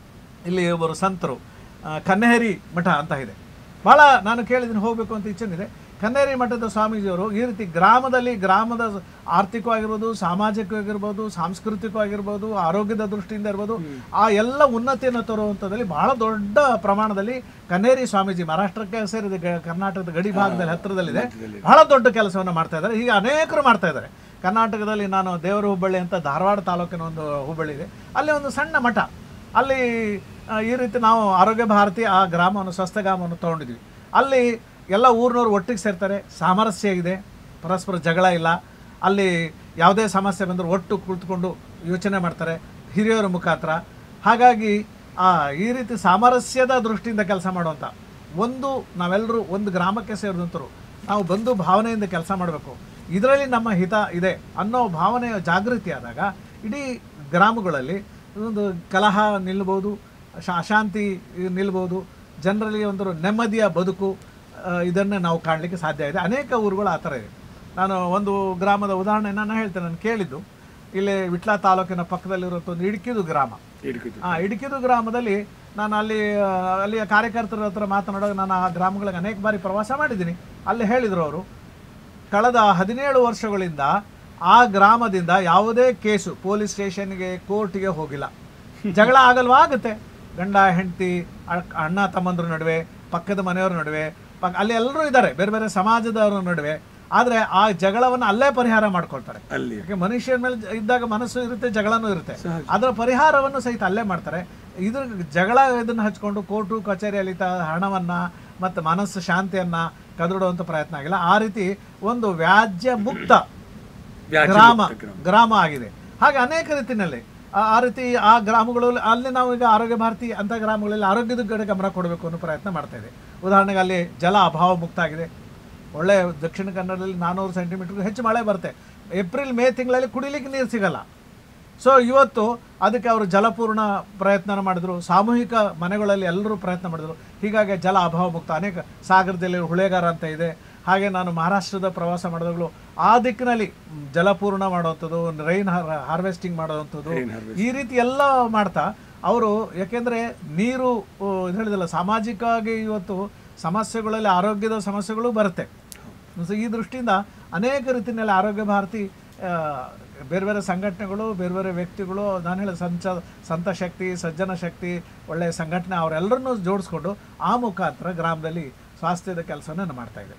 ಇಲ್ಲಿ ಒಬ್ಬರು ಸಂತರು ಆ, ಕನ್ನೇರಿ ಮಠ ಅಂತ ಇದೆ ಭಾಳ ನಾನು ಕೇಳಿದ್ದೀನಿ ಹೋಗಬೇಕು ಅಂತ ಇಚ್ಛೆನಿದೆ ಕನ್ನೇರಿ ಮಠದ ಸ್ವಾಮೀಜಿಯವರು ಈ ರೀತಿ ಗ್ರಾಮದಲ್ಲಿ ಗ್ರಾಮದ ಆರ್ಥಿಕವಾಗಿರ್ಬೋದು ಸಾಮಾಜಿಕವಾಗಿರ್ಬೋದು ಸಾಂಸ್ಕೃತಿಕವಾಗಿರ್ಬೋದು ಆರೋಗ್ಯದ ದೃಷ್ಟಿಯಿಂದ ಇರ್ಬೋದು ಆ ಎಲ್ಲ ಉನ್ನತಿಯನ್ನು ತರುವಂಥದ್ದಲ್ಲಿ ಬಹಳ ದೊಡ್ಡ ಪ್ರಮಾಣದಲ್ಲಿ ಕನ್ನೇರಿ ಸ್ವಾಮೀಜಿ ಮಹಾರಾಷ್ಟ್ರಕ್ಕೆ ಸೇರಿದ ಗ- ಕರ್ನಾಟಕದ ಗಡಿ ಭಾಗದಲ್ಲಿ ಹತ್ತಿರದಲ್ಲಿದೆ ಬಹಳ ದೊಡ್ಡ ಕೆಲಸವನ್ನು ಮಾಡ್ತಾ ಇದ್ದಾರೆ ಹೀಗೆ ಅನೇಕರು ಮಾಡ್ತಾ ಇದ್ದಾರೆ ಕರ್ನಾಟಕದಲ್ಲಿ ನಾನು ದೇವರ ಹುಬ್ಬಳ್ಳಿ ಅಂತ ಧಾರವಾಡ ತಾಲೂಕಿನ ಒಂದು ಹುಬ್ಬಳ್ಳಿ ಇದೆ ಅಲ್ಲಿ ಒಂದು ಸಣ್ಣ ಮಠ ಅಲ್ಲಿ ಆ, ಈ ರೀತಿ ನಾವು ಆರೋಗ್ಯ ಭಾರತಿ ಆ ಗ್ರಾಮವನ್ನು ಸ್ವಸ್ಥ ಗ್ರಾಮವನ್ನು ತೊಗೊಂಡಿದ್ವಿ ಅಲ್ಲಿ ಎಲ್ಲ ಊರಿನವ್ರು ಒಟ್ಟಿಗೆ ಸೇರ್ತಾರೆ ಸಾಮರಸ್ಯ ಇದೆ ಪರಸ್ಪರ ಜಗಳ ಇಲ್ಲ ಅಲ್ಲಿ ಯಾವುದೇ ಸಮಸ್ಯೆ ಬಂದರೂ ಒಟ್ಟು ಕುಳಿತುಕೊಂಡು ಯೋಚನೆ ಮಾಡ್ತಾರೆ ಹಿರಿಯರ ಮುಖಾಂತರ ಹಾಗಾಗಿ ಆ, ಈ ರೀತಿ ಸಾಮರಸ್ಯದ ದೃಷ್ಟಿಯಿಂದ ಕೆಲಸ ಮಾಡುವಂಥ ಒಂದು ನಾವೆಲ್ಲರೂ ಒಂದು ಗ್ರಾಮಕ್ಕೆ ಸೇರಿದಂಥರು ನಾವು ಬಂದು ಭಾವನೆಯಿಂದ ಕೆಲಸ ಮಾಡಬೇಕು ಇದರಲ್ಲಿ ನಮ್ಮ ಹಿತ ಇದೆ ಅನ್ನೋ ಭಾವನೆಯ ಜಾಗೃತಿ ಆದಾಗ ಇಡೀ ಗ್ರಾಮಗಳಲ್ಲಿ ಒಂದು ಕಲಹ ನಿಲ್ಬೋದು ಶಾ- ಅಶಾಂತಿ ನಿಲ್ಬೋದು ಜನರಲ್ಲಿ ಒಂದು ನೆಮ್ಮದಿಯ ಬದುಕು ಆ, ಇದನ್ನು ನಾವು ಕಾಣಲಿಕ್ಕೆ ಸಾಧ್ಯ ಇದೆ ಅನೇಕ ಊರುಗಳು ಆ ಥರ ಇದೆ ನಾನು ಒಂದು ಗ್ರಾಮದ ಉದಾಹರಣೆ ನಾನು ಹೇಳ್ತೇನೆ ನಾನು ಕೇಳಿದ್ದು ಇಲ್ಲಿ ವಿಟ್ಲ ತಾಲೂಕಿನ ಪಕ್ಕದಲ್ಲಿರುವಂಥ ಒಂದು ಇಡ್ಕಿದು ಗ್ರಾಮ ಹಿಡ್ಕಿದ್ದು. ಆ ಇಡುಕಿದು ಗ್ರಾಮದಲ್ಲಿ ನಾನು ಅಲ್ಲಿ ಆ, ಅಲ್ಲಿಯ ಕಾರ್ಯಕರ್ತರ ಹತ್ರ ಮಾತನಾಡುವಾಗ ನಾನು ಆ ಗ್ರಾಮಗಳಿಗೆ ಅನೇಕ ಬಾರಿ ಪ್ರವಾಸ ಮಾಡಿದ್ದೀನಿ ಅಲ್ಲಿ ಹೇಳಿದರು ಅವರು ಕಳೆದ ಹದಿನೇಳು ವರ್ಷಗಳಿಂದ ಆ ಗ್ರಾಮದಿಂದ ಯಾವುದೇ ಕೇಸು ಪೊಲೀಸ್ ಸ್ಟೇಷನ್ಗೆ ಕೋರ್ಟ್ಗೆ ಹೋಗಿಲ್ಲ ಜಗಳ ಆಗಲ್ವಾ ಆಗುತ್ತೆ ಗಂಡ ಹೆಂಡತಿ ಅಣ್ಣ ತಮ್ಮಂದ್ರ ನಡುವೆ ಪಕ್ಕದ ಮನೆಯವ್ರ ನಡುವೆ ಪಕ್ ಅಲ್ಲಿ ಎಲ್ಲರೂ ಇದ್ದಾರೆ ಬೇರೆ ಬೇರೆ ಸಮಾಜದವರ ನಡುವೆ ಆದರೆ ಆ ಜಗಳವನ್ನು ಅಲ್ಲೇ ಪರಿಹಾರ ಮಾಡ್ಕೊಳ್ತಾರೆ ಅಲ್ಲಿ ಯಾಕೆ ಮನುಷ್ಯನ ಮೇಲೆ ಜ- ಇದ್ದಾಗ ಮನಸ್ಸು ಇರುತ್ತೆ ಜಗಳನೂ ಇರುತ್ತೆ ಸಹಜ. ಅದರ ಪರಿಹಾರವನ್ನು ಸಹಿತ ಅಲ್ಲೇ ಮಾಡ್ತಾರೆ ಇದ್ರ ಜಗಳ ಇದನ್ನ ಹಚ್ಕೊಂಡು ಕೋರ್ಟು ಕಚೇರಿಯಲ್ಲಿ ತ ಹಣವನ್ನ ಮತ್ತು ಮನಸ್ಸು ಶಾಂತಿಯನ್ನ ಕದಡುವಂತ ಪ್ರಯತ್ನ ಆಗಿಲ್ಲ ಆ ರೀತಿ ಒಂದು ವ್ಯಾಜ್ಯ ಮುಕ್ತ ವ್ಯಾಜ್ಯ ಗ್ರಾಮ ಮುಕ್ತ ಗ್ರಾಮ. ಗ್ರಾಮ ಆಗಿದೆ ಹಾಗೆ ಅನೇಕ ರೀತಿಯಲ್ಲಿ ಆ- ಆ ರೀತಿ ಆ ಗ್ರಾಮಗಳು ಅಲ್ಲಿ ನಾವು ಈಗ ಆರೋಗ್ಯ ಭಾರತಿ ಅಂತ ಗ್ರಾಮಗಳಲ್ಲಿ ಆರೋಗ್ಯದ ಕಡೆ ಗಮನ ಕೊಡಬೇಕು ಅನ್ನೋ ಪ್ರಯತ್ನ ಮಾಡ್ತಾ ಇದೆ ಉದಾಹರಣೆಗೆ ಅಲ್ಲಿ ಜಲ ಅಭಾವ ಮುಕ್ತ ಆಗಿದೆ ಒಳ್ಳೆ ದಕ್ಷಿಣ ಕನ್ನಡದಲ್ಲಿ ನಾನ್ನೂರು ಸೆಂಟಿಮೀಟರ್ ಹೆಚ್ಚು ಮಳೆ ಬರುತ್ತೆ ಏಪ್ರಿಲ್ ಮೇ ತಿಂಗಳಲ್ಲಿ ಕುಡಿಲಿಕ್ಕೆ ನೀರು ಸಿಗಲ್ಲ ಸೊ ಇವತ್ತು ಅದಕ್ಕೆ ಅವರು ಜಲಪೂರ್ಣ ಪ್ರಯತ್ನ ಮಾಡಿದ್ರು ಸಾಮೂಹಿಕ ಮನೆಗಳಲ್ಲಿ ಎಲ್ಲರೂ ಪ್ರಯತ್ನ ಮಾಡಿದ್ರು ಹೀಗಾಗಿ ಜಲ ಅಭಾವ ಮುಕ್ತ ಅನೇಕ ಸಾಗರದಲ್ಲಿ ಹುಳೇಗಾರ ಅಂತ ಇದೆ ಹಾಗೆ ನಾನು ಮಹಾರಾಷ್ಟ್ರದ ಪ್ರವಾಸ ಮಾಡಿದಾಗಲೂ ಆ ದಿಕ್ಕಿನಲ್ಲಿ ಮ್, ಜಲಪೂರ್ಣ ಮಾಡುವಂಥದ್ದು ರೈನ್ ಹಾರ್ವೆಸ್ಟಿಂಗ್ ಮಾಡುವಂಥದ್ದು Rain harvesting. ಈ ರೀತಿ ಎಲ್ಲ ಮಾಡ್ತಾ ಅವರು ಯಾಕೆಂದರೆ ನೀರು ಆ, ಇದು ಹೇಳಿದಲ್ಲ ಸಾಮಾಜಿಕವಾಗಿ ಇವತ್ತು ಸಮಸ್ಯೆಗಳಲ್ಲಿ ಆರೋಗ್ಯದ ಸಮಸ್ಯೆಗಳು ಬರುತ್ತೆ ಸೊ ಈ ದೃಷ್ಟಿಯಿಂದ ಅನೇಕ ರೀತಿಯಲ್ಲಿ ಆರೋಗ್ಯ ಭಾರತಿ ಆ, ಬೇರೆ ಬೇರೆ ಸಂಘಟನೆಗಳು ಬೇರೆ ಬೇರೆ ವ್ಯಕ್ತಿಗಳು ನಾನು ಹೇಳಿದ ಸಂಚ ಸಂತ ಶಕ್ತಿ ಸಜ್ಜನ ಶಕ್ತಿ ಒಳ್ಳೆಯ ಸಂಘಟನೆ ಅವರೆಲ್ಲರನ್ನೂ ಜೋಡಿಸ್ಕೊಂಡು ಆ ಮುಖಾಂತರ ಗ್ರಾಮದಲ್ಲಿ ಸ್ವಾಸ್ಥ್ಯದ ಕೆಲಸವನ್ನು ಮಾಡ್ತಾ ಇದೆ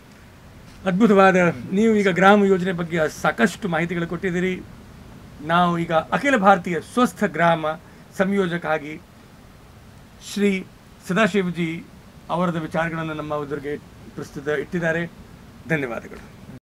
ಅದ್ಭುತವಾದ ನೀವು ಈಗ ಗ್ರಾಮ ಯೋಜನೆ ಬಗ್ಗೆ ಸಾಕಷ್ಟು ಮಾಹಿತಿಗಳು ಕೊಟ್ಟಿದ್ದೀರಿ ನಾವು ಈಗ ಅಖಿಲ ಭಾರತೀಯ ಸ್ವಸ್ಥ ಗ್ರಾಮ ಸಂಯೋಜಕ ಆಗಿ ಶ್ರೀ ಸದಾಶಿವಜಿ ಅವರದ ವಿಚಾರಗಳನ್ನು ನಮ್ಮ ಎದುರಿಗೆ ಪ್ರಸ್ತುತ ಇಟ್ಟಿದ್ದಾರೆ ಧನ್ಯವಾದಗಳು